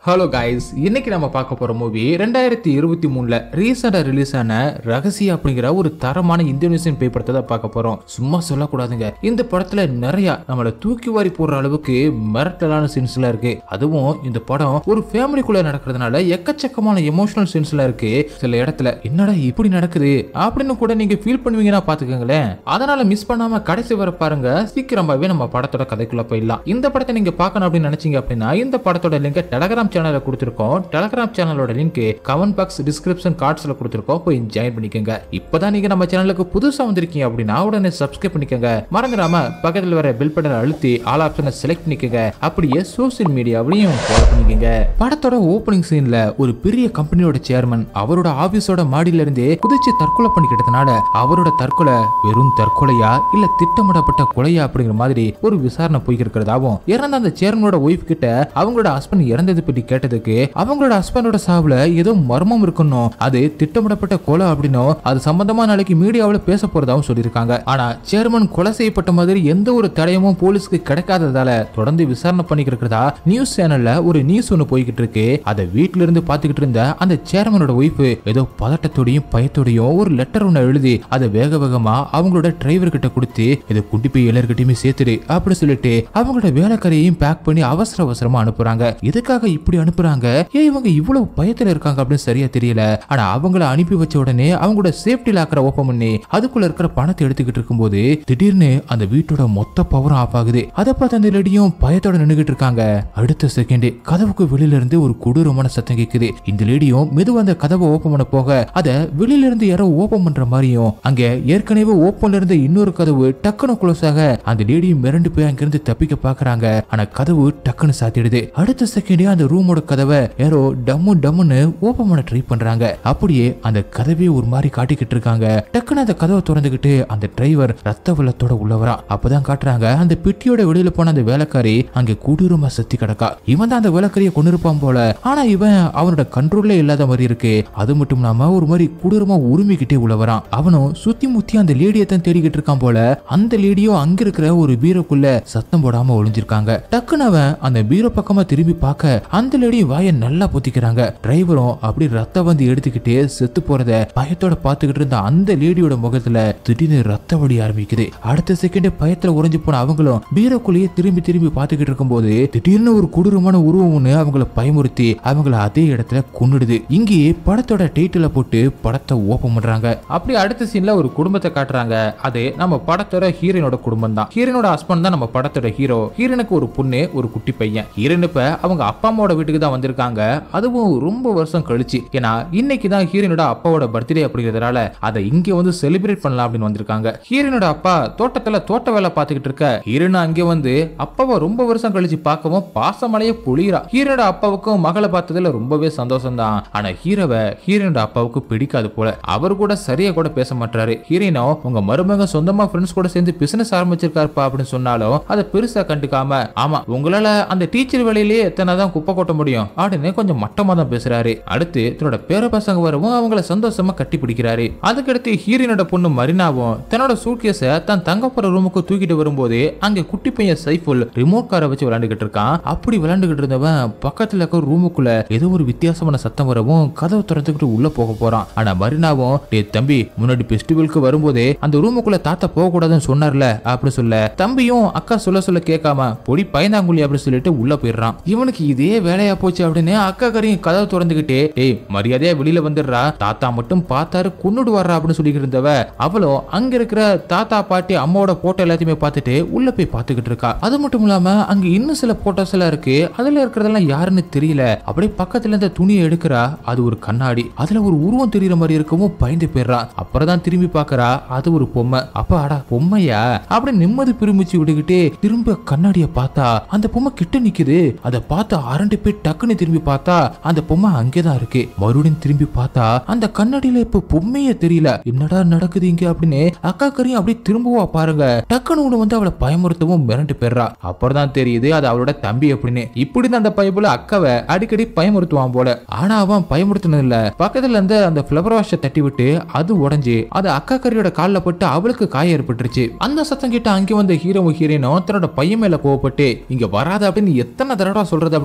hello guys இன்னைக்கு நம்ம பார்க்க போற மூவி ரெண்டாயிரத்தி இருபத்தி மூணுல ரீசெண்டா ரிலீஸ் ஆன ரகசிய அப்படிங்கிற ஒரு தரமான இந்தோனேசியன் பேய் படத்தை தான் பார்க்க போறோம் சும்மா சொல்லக்கூடாதுங்க இந்த படத்துல நிறைய நம்மள தூக்கி வாரி போடுற அளவுக்கு மிரட்டலான சீன்ஸ்லாம் இருக்கு அதுவும் இந்த படம் ஒரு ஃபேமிலிக்குள்ள நடக்கிறதுனால எக்கச்சக்கமான எமோஷனல் சீன்ஸ்லாம் இருக்கு சில இடத்துல என்னடா இப்படி நடக்குது அப்படின்னு கூட நீங்க ஃபீல் பண்ணுவீங்கன்னா பாத்துக்கோங்களேன் அதனால மிஸ் பண்ணாம கடைசி வர பாருங்க சீக்கிரமாவே நம்ம படத்தோட கதைக்குள்ள போயிடலாம் இந்த படத்தை நீங்க பார்க்கணும் அப்படின்னு நினைச்சீங்க அப்படின்னா இந்த படத்தோட லிங்க் டெலகிராம் சேனல்ல கொடுத்துருக்கோம் டெலகிராம் சேனலோட லிங்க் கமெண்ட் பாக்ஸ் டிஸ்கிரிப்ஷன் கார்ட்ஸ்ல கொடுத்துருக்கோம் போய் ஜாயின் பண்ணிக்கோங்க இப்பதான் நீங்க நம்ம சேனலுக்கு புதுசா வந்திருக்கீங்க அப்படின்னா உடனே சப்ஸ்கிரைப் பண்ணிக்கோங்க மறந்துடாம பக்கத்துல வர பெல் பட்டனை அழுத்தி ஆல் ஆப்ஷனை செலக்ட் பண்ணிக்கோங்க அப்படியே சோசியல் மீடியாவிலையும் ஃபாலோ பண்ணிக்கோங்க படத்தோட ஓப்பனிங் சீன்ல ஒரு பெரிய கம்பெனியோட சேர்மன் அவரோட ஆபீஸோட மாடியில இருந்தே குதிச்சு தற்கொலை பண்ணிக்கிட்டதுனால அவரோட தற்கொலை வெறும் தற்கொலையா இல்ல திட்டமிடப்பட்ட கொலையா அப்படிங்கிற மாதிரி ஒரு விசாரணை போய்க்கு இருக்கிறதாவும் இறந்த அந்த சேர்மனோட ஒய்ஃப் கிட்ட அவங்களோட ஹஸ்பண்ட் இறந்தது பற்றி கேட்டதுக்கு அவங்களோட ஹஸ்பண்டோட சாவுல ஏதோ மர்மம் இருக்கணும் அது திட்டமிடப்பட்ட கொலை அப்படின்னும் அது சம்பந்தமா நாளைக்கு மீடியாவில் பேச போறதாவும் சொல்லியிருக்காங்க ஆனா சேர்மன் கொலை செய்யப்பட்ட மாதிரி எந்த ஒரு தடயமும் போலீஸ்க்கு கிடைக்காததால தொடர்ந்து விசாரணை பண்ணிக்கிட்டு இருக்கிறதா நியூஸ் சேனல்ல ஒரு நியூஸ் ஒன்று போய்கிட்டு இருக்கு அதை வீட்ல இருந்து பாத்துக்கிட்டு இருந்த அந்த சேர்மனோட ஒய்ஃப் ஏதோ பதட்டத்தோடையும் பயத்தோடையும் ஒரு லெட்டர் ஒன்று எழுதி அதை வேக வேகமா அவங்களோட டிரைவர் கிட்ட கொடுத்து இதை குட்டி போய் எல்லார்கிட்டயுமே சேர்த்துடு அப்படி சொல்லிட்டு அவங்களோட வேலைக்காரையும் பேக் பண்ணி அவசர அவசரமா அனுப்புறாங்க எதுக்காக இப்படி அனுப்புறாங்க ஏன் இவங்க இவ்வளவு பயத்துல இருக்காங்க அப்படின்னு சரியா தெரியல ஆனா அவங்கள அனுப்பி வச்ச உடனே அவங்களோட சேஃப்டி லாக்கரை ஓப்பன் பண்ணி அதுக்குள்ள இருக்கிற பணத்தை எடுத்துக்கிட்டு இருக்கும்போது திடீர்னு அந்த வீட்டோட மொத்த பவரும் ஆஃப் ஆகுது அதை பார்த்து அந்த லேடியும் பயத்தோட நின்னுகிட்டு இருக்காங்க அடுத்த செகண்ட் கதவுக்கு வெளியில இருந்து ஒரு கொடூரமான சத்தம் கேக்குது இந்த லேடியும் மெதுவா அந்த கதவை ஓப்பன் பண்ண போக அத வெளியில இருந்து யாரோ ஓப்பன் பண்ற மாதிரியும் அங்க ஏற்கனவே ஓப்பன்ல இருந்த இன்னொரு கதவு டக்குனு க்ளோஸ் ஆக அந்த லேடியும் மிரண்டு போய் அங்கிருந்து தப்பிக்க பாக்குறாங்க ஆனா கதவு டக்குன்னு சாத்திடுது அடுத்த செகண்டே அந்த ரூமோட கதவை யாரோ டம்மு டம்முன்னு ஓப்பன் பண்ண ட்ரை பண்றாங்க அப்படியே அந்த கதவே ஒரு மாதிரி காட்டிக்கிட்டு இருக்காங்க டக்குன்னு அந்த கதவை திறந்துகிட்டு அந்த டிரைவர் ரத்த வெள்ளத்தோட உள்ளவரா அப்பதான் காட்டுறாங்க அந்த பெட்டியோட வெளியில போன அந்த வேலைக்காரி அங்க கொடூரமா செத்தி கிடக்கா இவன் தான் அந்த வேலைக்காரியை கொண்டு இருப்பான் போல ஆனா இவன் அவனோட கண்ட்ரோல்ல இல்லாத மாதிரி இருக்கு அது மட்டும் இல்லாம ஒரு மாதிரி கொடூரமா உரிமைக்கிட்டே உள்ளவரான் அவனும் சுத்தி முத்தி அந்த லேடியை தான் தேடிக்கிட்டு இருக்கான் போல அந்த லேடியும் அங்க இருக்கிற ஒரு பீரோக்குள்ள சத்தம் போடாம ஒளிஞ்சிருக்காங்க டக்குன்னு அவன் அந்த பீரோ பக்கமா திரும்பி பார்க்க அந்த லேடி வாயை நல்லா பொத்திக்கிறாங்க டிரைவரும் அப்படி ரத்த வந்து எடுத்துக்கிட்டு செத்து போறத பயத்தோட பார்த்துக்கிட்டு இருந்த அந்த லேடியோட முகத்துல திடீர்னு ரத்த வடி ஆரம்பிக்குது அடுத்த செகண்ட் பயத்துல உறைஞ்சு போன அவங்களும் பீரோக்குள்ளேயே திரும்பி திரும்பி பார்த்துக்கிட்டு இருக்கும்போது திடீர்னு ஒரு கொடூரமான உருவம் ஒண்ணு அவங்கள பயமுறுத்தி அவங்கள அதே இடத்துல கொன்னுடுது இங்கேயே படத்தோட டைட்டில போட்டு படத்தை ஓபன் பண்றாங்க அப்படி அடுத்த சீன்ல ஒரு குடும்பத்தை காட்டுறாங்க அது நம்ம படத்தோட ஹீரோனோட குடும்பம் தான் ஹீரோனோட ஹஸ்பண்ட் தான் நம்ம படத்தோட ஹீரோ ஹீரோனுக்கு ஒரு பொண்ணு ஒரு குட்டி பையன் ஹீரோன் இப்ப அவங்க அப்பா அம்மாவோட வீட்டுக்கு தான் வந்திருக்காங்க அதுவும் ரொம்ப வருஷம் கழிச்சு ஏன்னா இன்னைக்கு தான் ஹீரோனோட அப்பாவோட பர்த்டே அப்படிங்கிறதுனால அதை இங்க வந்து செலிப்ரேட் பண்ணலாம் அப்படின்னு வந்திருக்காங்க ஹீரோனோட அப்பா தோட்டத்துல தோட்ட வேலை பார்த்துக்கிட்டு இருக்க ஹீரோன் அங்கே வந்து அப்பாவை ரொம்ப வருஷம் கழிச்சு பார்க்கவும் பாசமலையே பொழியறா ஹீரோட அப்பாவுக்கும் மகளை பார்த்ததுல ரொம்பவே சந்தோஷம் தான் ஆனா ஹீரோவை ஹீரோனோட அப்பாவுக்கு பிடிக்காது போல அவர் கூட சரியா கூட பேச மாட்டாரு ஹீரோயினோ உங்க மருமக சொந்தமா ஃப்ரெண்ட்ஸ் கூட சேர்ந்து பிசினஸ் ஆரம்பிச்சிருக்காருப்பா அப்படின்னு சொன்னாலும் அதை பெருசா கண்டுக்காம ஆமா உங்களால அந்த டீச்சர் வேலையிலேயே எத்தனை தான் குப்பை கொட்ட முடியும் அப்படின்னு கொஞ்சம் மட்டமா தான் பேசுறாரு அடுத்து தன்னோட பேர பசங்க வரவும் அவங்கள சந்தோஷமா கட்டி பிடிக்கிறாரு அதுக்கடுத்து ஹீரோனோட பொண்ணு மரினாவும் தன்னோட சூட்கேஸ தன் தங்க போற ரூமுக்கு தூக்கிட்டு வரும்போது அங்க குட்டி பையன் சைஃபுல் ரிமோட் காரை வச்சு விளையாண்டுகிட்டு இருக்கான் அப்படி விளையாண்டுகிட்டு இருந்தவன் பக்கத்துல இருக்க ஒரு ரூமுக்குள்ள ஏதோ ஒரு வித்தியாசமான சத்தம் வரவும் கதவை திறந்துக்கிட்டு உள்ள போக போறான் ஆனா மரினாவும் டே தம்பி முன்னாடி ஃபெஸ்டிவலுக்கு வரும்போதே அந்த ரூமுக்குள்ள தாத்தா போக கூடாதுன்னு சொன்னார்ல அப்படி சொல்ல தம்பியும் அக்கா சொல்ல சொல்ல கேட்காம பொடி பயந்தாங்குழி அப்படி சொல்லிட்டு உள்ள போயிடுறான் இவனுக்கு இதே வேலையா போச்சு அப்படின்னு அக்கா கரையும் கதவை திறந்துகிட்டே டேய் மரியாதையா வெளியில வந்துடுறா தாத்தா மட்டும் பார்த்தாரு கொன்னுடு வர்றா அப்படின்னு சொல்லிட்டு இருந்தவ அவளும் அங்க இருக்கிற தாத்தா பாட்டி அம்மாவோட போட்டோ எல்லாத்தையுமே பார்த்துட்டு உள்ள போய் பார்த்துக்கிட்டு இருக்கா அது மட்டும் இல்லாம அங்க இன்னும் சில போட்டோஸ் எல்லாம் இருக்கு அதுல இருக்கிறதெல்லாம் யாருன்னு தெரியல அப்படியே பக்கத்துல இருந்த துணியை எடுக்கிறா அது ஒரு கண்ணாடி அதுல ஒரு உருவம் தெரியற மாதிரி இருக்கவும் பயந்து போயிடுறா அப்புறம் தான் திரும்பி பார்க்கறா அது ஒரு பொம்மை அப்ப அடா பொம்மையா அப்படி நிம்மதி பெருமிச்சு விட்டுக்கிட்டே திரும்ப கண்ணாடிய பார்த்தா அந்த பொம்மை கிட்ட நிக்குது அதை பார்த்து அரண்டு போய் டக்குன்னு திரும்பி பார்த்தா அந்த பொம்மை அங்கேதான் இருக்கு மறுபடியும் திரும்பி பார்த்தா அந்த கண்ணாடியில இப்ப பொம்மையே தெரியல என்னடா நடக்குது இங்க அப்படின்னு அக்கா கரையும் அப்படியே திரும்பவா பாருங்க டக்குன்னு ஒண்ணு வந்து அவளை பயமுறுத்தவும் மிரண்டு போயிடுறா அப்புறம் தான் தெரியுது அது அவளோட தம்பி அப்படின்னு இப்படி தான் அந்த பையபுல அக்காவை அடிக்கடி பயமுறுத்துவான் போல ஆனா அவன் பயமுறுத்தினது இல்ல பக்கத்துல இருந்த அந்த ஃபிளவர் வாஷை தட்டி விட்டு அது உடஞ்சி அது அக்கா கரியோட கால்ல பட்டு அவளுக்கு காயம் ஏற்பட்டுருச்சு அந்த சத்தம் கிட்ட அங்கே வந்த ஹீரோ ஹீரோயினும் தன்னோட பையன் மேல கோவப்பட்டு இங்க வராத அப்படின்னு எத்தனை தடவை சொல்றது அப்படின்னு அடிக்கிறாங்க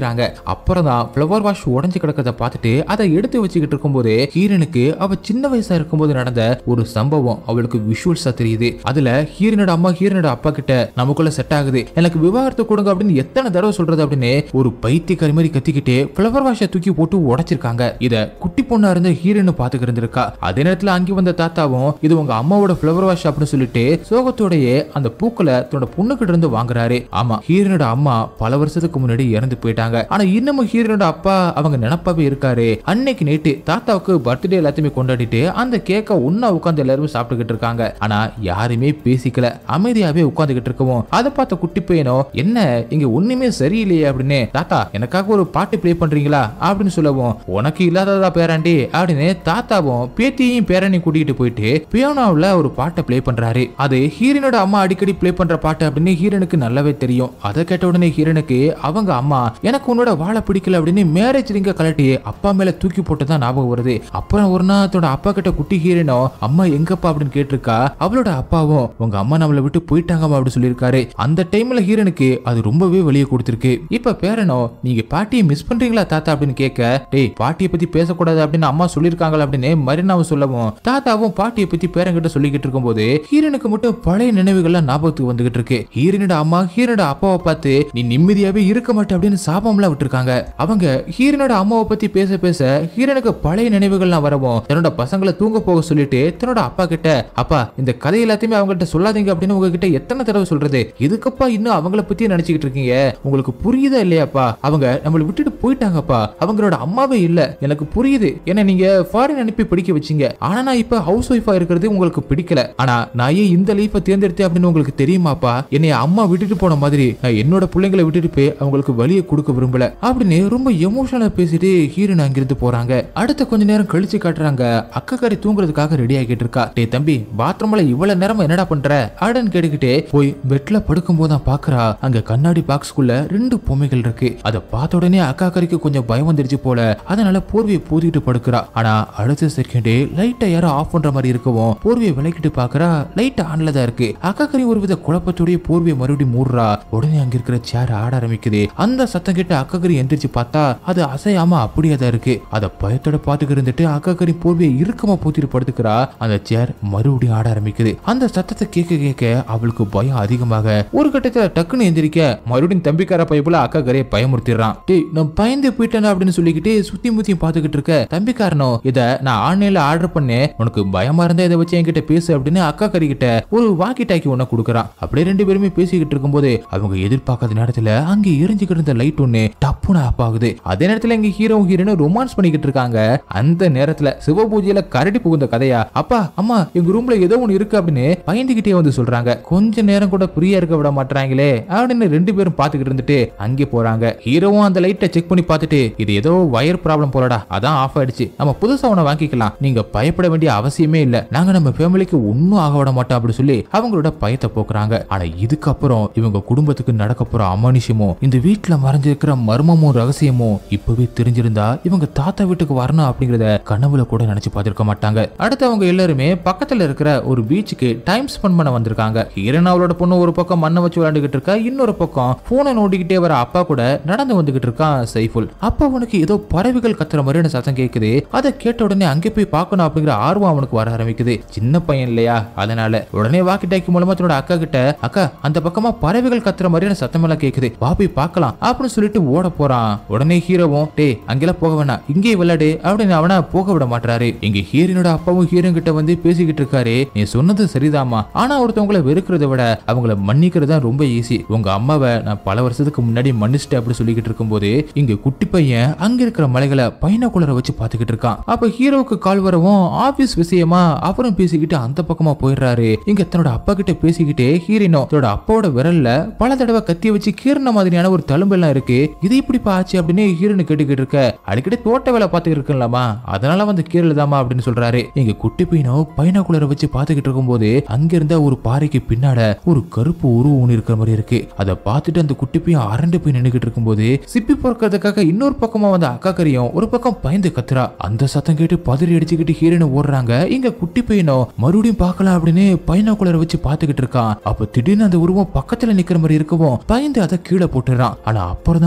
குடிக்கிறாங்க அப்புறம் தான் ஃப்ளவர் வாஷ் உடஞ்சு கிடக்கிறத பார்த்துட்டு அதை எடுத்து வச்சுக்கிட்டு இருக்கும்போது ஹீரனுக்கு அவ சின்ன வயசா இருக்கும்போது நடந்த ஒரு சம்பவம் அவளுக்கு விஷுவல்ஸா தெரியுது அதுல ஹீரனோட அம்மா ஹீரனோட அப்பா கிட்ட நமக்குள்ள செட் ஆகுது எனக்கு விவாகரத்து கொடுங்க அப்படின்னு எத்தனை தடவை சொல்றது அப்படின்னு ஒரு பைத்தியக்காரி மாதிரி கத்திக்கிட்டு ஃப்ளவர் வாஷை தூக்கி போட்டு உடைச்சிருக்காங்க இத குட்டி பொண்ணா இருந்த ஹீரோன்னு பாத்துக்கிட்டு இருந்திருக்கா அதே நேரத்துல அங்கே வந்த தாத்தாவும் இது உங்க அம்மாவோட ஃப்ளவர் வாஷ் அப்படின்னு சொல்லிட்டு சோகத்தோடயே அந்த பூக்களை தன்னோட பொண்ணுகிட்ட இருந்து வாங்குறாரு ஆமா ஹீரோனோட அம்மா பல வருஷத்துக்கு முன்னாடி இறந்து போயிட்டாங்க ஆனா இன்னமும் ஹீரோனோட அப்பா அவங்க நினப்பாவே இருக்காரு அன்னைக்கு நைட்டு தாத்தாவுக்கு பர்த்டே எல்லாத்தையுமே கொண்டாடிட்டு அந்த கேக்க ஒன்னா உட்காந்து எல்லாரும் சாப்பிட்டுக்கிட்டு இருக்காங்க ஆனா யாருமே பேசிக்கல அமைதியாவே உட்காந்துக்கிட்டு இருக்கவும் அதை பார்த்த குட்டி பையனோ என்ன இங்க ஒண்ணுமே சரியில்லையே அப்படின்னு தாத்தா எனக்காக ஒரு பாட்டு ப்ளே பண்றீங்களா அப்படின்னு சொல்லவும் உனக்கு இல்லாததா பேராண்டி அப்படின்னு தாத்தாவும் பேத்தியையும் பேரனையும் கூட்டிகிட்டு போயிட்டு பியானோவில் ஒரு பாட்டை ப்ளே பண்றாரு அது ஹீரனோட அம்மா அடிக்கடி ப்ளே பண்ற பாட்டு அப்படின்னு ஹீரனுக்கு நல்லாவே தெரியும் அதை கேட்ட உடனே ஹீரனுக்கு அவங்க அம்மா எனக்கு உன்னோட வாழை பிடிக்கல அப்படின்னு மேரேஜ் ரிங்க கலட்டி அப்பா மேல தூக்கி போட்டு தான் ஞாபகம் வருது அப்புறம் ஒரு நாள் தன்னோட அப்பா கிட்ட குட்டி ஹீரனோ அம்மா எங்கப்பா அப்படின்னு கேட்டிருக்கா அவளோட அப்பாவும் உங்க அம்மா நம்மளை விட்டு போயிட்டாங்கம்மா அப்படின்னு சொல்லியிருக்காரு அந்த டைம்ல ஹீரனுக்கு அது ரொம்பவே வெளியே கொடுத்திருக்கு இப்ப பேரனோ நீங்க பாட்டியை மிஸ் பண்றீங்களா தாத்தா அப்படின்னு கேட்க டேய் பாட்டியை பத்தி பேசக்கூடாது அப்படின்னு அம்மா சொல்லியிருக்காங்களா அப்படின்னு மரினாவும் சொல்லவும் தாத்தாவும் பாட்டியை பத்தி பேரங்கிட்ட சொல்லிக்கிட்டு இருக்கும்போது ஹீரனுக்கு மட்டும் பழைய நினைவுகள்லாம் ஞாபகத்துக்கு வந்துகிட்டு இருக்கு ஹீரனோட அம்மா ஹீரனோட அப்பாவை பார்த்து நீ நிம்மதியாவே இருக்க மாட்டே அப்படின்னு சாபம்லாம் விட்டுருக்காங்க அவங்க ஹீரனோட அம்மாவை பத்தி பேச பேச ஹீரனுக்கு பழைய நினைவுகள்லாம் வரவும் தன்னோட பசங்களை தூங்க போக சொல்லிட்டு தன்னோட அப்பா கிட்ட அப்பா இந்த கதை எல்லாத்தையுமே அவங்ககிட்ட சொல்லாதீங்க அப்படின்னு உங்ககிட்ட எத்தனை தடவை சொல்றது இதுக்கப்பா இன்னும் அவங்கள பத்தி நினைச்சுக்கிட்டு இருக்கீங்க உங்களுக்கு புரியுதா இல்லையாப்பா அவங்க நம்மளை விட்டுட்டு போயிட்டாங்கப்பா அவங்களோட அம்மாவே இல்ல எனக்கு புரியுது ஏன்னா நீங்க ஃபாரின் அனுப்பி படிக்க வச்சீங்க ஆனா நான் இப்ப ஹவுஸ் ஒய்ஃபா இருக்கிறது உங்களுக்கு பிடிக்கல ஆனா நான் ஏன் இந்த லைஃபை தேர்ந்தெடுத்தேன் அப்படின்னு உங்களுக்கு தெரியுமாப்பா என்னைய அம்மா விட்டுட்டு போன மாதிரி நான் என்னோட பிள்ளைங்களை விட்டுட்டு போய் அவங்களுக்கு வழியை கொடுக்க விரும்பல அப்படின்னு ரொம்ப எமோஷனலா பேசிட்டு ஹீரோன் அங்கிருந்து போறாங்க அடுத்த கொஞ்ச நேரம் கழிச்சு காட்டுறாங்க அக்கக்காரி தூங்குறதுக்காக ரெடி ஆகிட்டு இருக்கா டேய் தம்பி பாத்ரூம்ல இவ்வளவு நேரமா என்னடா பண்ற அப்படின்னு கேட்டுக்கிட்டே போய் பெட்ல படுக்கும் போது தான் பாக்குறா அங்க கண்ணாடி பாக்ஸ்க்குள்ள ரெண்டு பொம்மைகள் இருக்கு அதை பார்த்த உடனே அக்கா கறிக்கு கொஞ்சம் பயம் வந்துருச்சு போல அதனால போர்வையை பூதிட்டு படுக்கிறா ஆனா அடுத்த செகண்டே லைட்டை யாரோ ஆஃப் பண்ற மாதிரி இருக்கவும் போர்வையை விளக்கிட்டு பாக்குறா லைட் ஆன்ல தான் இருக்கு அக்கா கறி ஒரு வித குழப்பத்தோடய போர்வையை மறுபடியும் மூடுறா உடனே அங்க இருக்கிற சேர் ஆட ஆரம்பிக்குது அந்த சத்தம் கேட்டு அக்கா கறி எந்திரிச்சு பார்த்தா அது அசையாம அப்படியே தான் இருக்கு அதை பயத்தோட பாத்துக்கு இருந்துட்டு அக்கா கறி போர்வையை இறுக்கமா பூத்திட்டு படுத்துக்கிறா அந்த சேர் மறுபடியும் ஆட ஆரம்பிக்குது அந்த சத்தத்தை கேட்க கேட்க அவளுக்கு பயம் அதிகமாக ஒரு கட்டத்துல டக்குன்னு எந்திரிக்க மறுபடியும் தம்பிக்கார பைப்புல அக்கா கரையை பயமுறுத்திடுறான் டேய் நான் பயந்து போயிட்டேன் அப்படின்னு சொல்லிக்கிட்டு சுத்தி முத்தியும் பாத்துக்கிட்டு இருக்க தம்பிக்காரனோ இத நான் ஆன்லைன்ல ஆர்டர் பண்ணேன் உனக்கு பயமா இருந்தா இதை வச்சு என்கிட்ட பேசு அப்படின்னு அக்கா கறி கிட்ட ஒரு வாக்கி டாக்கி ஒண்ணு கொடுக்குறான் அப்படியே ரெண்டு பேருமே பேசிக்கிட்டு இருக்கும்போது அவங்க எதிர்பார்க்காத நேரத்துல அங்க எரிஞ்சுக்கிட்டு இருந்த லைட் ஒண்ணு டப்புன்னு ஆப் ஆகுது அதே நேரத்துல இங்க ஹீரோ ஹீரோனும் ரொமான்ஸ் பண்ணிக்கிட்டு இருக்காங்க அந்த நேரத்துல சிவ பூஜையில கரடி புகுந்த கதையா அப்பா அம்மா எங்க ரூம்ல ஏதோ ஒண்ணு இருக்கு அப்படின்னு பயந்துகிட்டே வந்து சொல்றாங்க கொஞ்ச நேரம் கூட ஃப்ரீயா இருக்க விட மாட்டாங்களே அப்படின்னு ரெண்டு பேரும் பாத்துக்கிட்டு இருந்துட்டு அங்கே போறாங்க ஹீரோவும் அந்த லைட்டை செக் பண்ணி பார்த்துட்டு இது ஏதோ வயர் ப்ராப்ளம் போலடா அதான் ஆஃப் ஆயிடுச்சு நம்ம புதுசா ஒண்ண வாங்கிக்கலாம் நீங்க பயப்பட வேண்டிய அவசியமே இல்ல நாங்க நம்ம ஃபேமிலிக்கு ஒன்னும் ஆக விட மாட்டோம் அப்படி சொல்லி அவங்களோட பயத்தை போக்குறாங்க ஆனா இதுக்கப்புறம் இவங்க குடும்பத்துக்கு நடக்க போற அமானுஷமும் இந்த வீட்டுல மறைஞ்சிருக்கிற மர்மமும் ரகசியமும் இப்பவே தெரிஞ்சிருந்தா இவங்க தாத்தா வீட்டுக்கு வரணும் அப்படிங்கறத கனவுல கூட நினைச்சு பார்த்திருக்க மாட்டாங்க அடுத்து அவங்க எல்லாருமே பக்கத்துல இருக்கிற ஒரு பீச்சுக்கு டைம் ஸ்பெண்ட் பண்ண வந்திருக்காங்க ஹீரன் அவளோட பொண்ணு ஒரு பக்கம் மண்ணை வச்சு விளையாண்டுகிட்டு இருக்கா இன்னொரு பக்கம் போனை நோண்டிக்கிட்டே வர அப்பா கூட நடந்து வந்துகிட்டு இருக்கான் சைஃபுல் அப்பா அவனுக்கு ஏதோ பறவைகள் கத்துற மாதிரியான சத்தம் கேக்குது அதை கேட்ட உடனே அங்கே போய் பார்க்கணும் அப்படிங்கிற ஆர்வம் அவனுக்கு வர ஆரம்பிக்குது சின்ன பையன் இல்லையா அதனால உடனே வாக்கி டாக்கி மூலமா தன்னோட அக்கா கிட்ட அக்கா அந்த பக்கமா பறவைகள் கத்துற மாதிரியான சத்தம் எல்லாம் கேக்குது வா போய் பார்க்கலாம் அப்படின்னு சொல்லிட்டு ஓட போறான் உடனே ஹீரோவும் டேய் அங்கெல்லாம் போக வேணாம் இங்கே விளையாடு அப்படின்னு அவனை போக விட மாட்டாரு இங்க ஹீரோனோட அப்பாவும் ஹீரோ கிட்ட வந்து பேசிக்கிட்டு இருக்காரு நீ சொன்னது சரிதாமா ஆனா ஒருத்தவங்கள வெறுக்கிறத விட அவங்கள மன்னிக்கிறது தான் ரொம்ப ஈஸி உங்க அம்மாவை நான் பல வருஷத்துக்கு முன்னாடி மன்னிச்சிட்டேன் அப்படி சொல்லிக்கிட்டு இருக்கும்போது இங்க குட்டி பையன் அங்க இருக்கிற மலைகளை பைனாக்குலரை வச்சு பாத்துக்கிட்டு இருக்கான் அப்ப ஹீரோவுக்கு கால் வரவும் ஆபீஸ் விஷயமா அவரும் பேசிக்கிட்டு அந்த பக்கமா போயிடுறாரு இங்க தன்னோட அப்பா கிட்ட பேசிக்கிட்டே ஹீரோனோ தன்னோட அப்பாவோட விரல்ல பல தடவை கத்தி வச்சு கீரண மாதிரியான ஒரு தழும்பு எல்லாம் இருக்கு இது இப்படி ஆச்சு அப்படின்னு ஹீரோனு கேட்டுக்கிட்டு இருக்க அடிக்கடி தோட்ட வேலை பார்த்துக்கிட்டு இருக்கலாமா அதனால வந்து கீரல் தாமா அப்படின்னு சொல்றாரு இங்க குட்டி பையனோ பைனாக்குலரை வச்சு பாத்துக்கிட்டு இருக்கும்போது அங்க இருந்த ஒரு பாறைக்கு பின்னாட ஒரு கருப்பு உருவம் ஒண்ணு இருக்கிற மாதிரி இருக்கு அதை பார்த்துட்டு அந்த குட்டி பையன் அரண்டு போய் நின்னுகிட்டு இருக்கும்போது சிப்பி பொறுக்கிறதுக்காக இன்னொரு பக்கமா வந்த அக்கா கரியும் ஒரு பக்கம் பயந்து கத்துறா அந்த சத்தம் கேட்டு பதறி அடிச்சுக்கிட்டு ஹீரோனை ஓடுறாங்க இங்க குட்டி பையனோ மறுபடியும் பார்க்கலாம் அப்படின்னு பைனாக்குலரை வச்சு பாத்துக்கிட்டு இருக்கான் அப்ப திடீர்னு அந்த உருவம் பக்கத்துல நிக்கிற மாதிரி இருக்கவும் பயந்து அதை கீழே போட்டுறான் ஆனா அப்புறம் தான்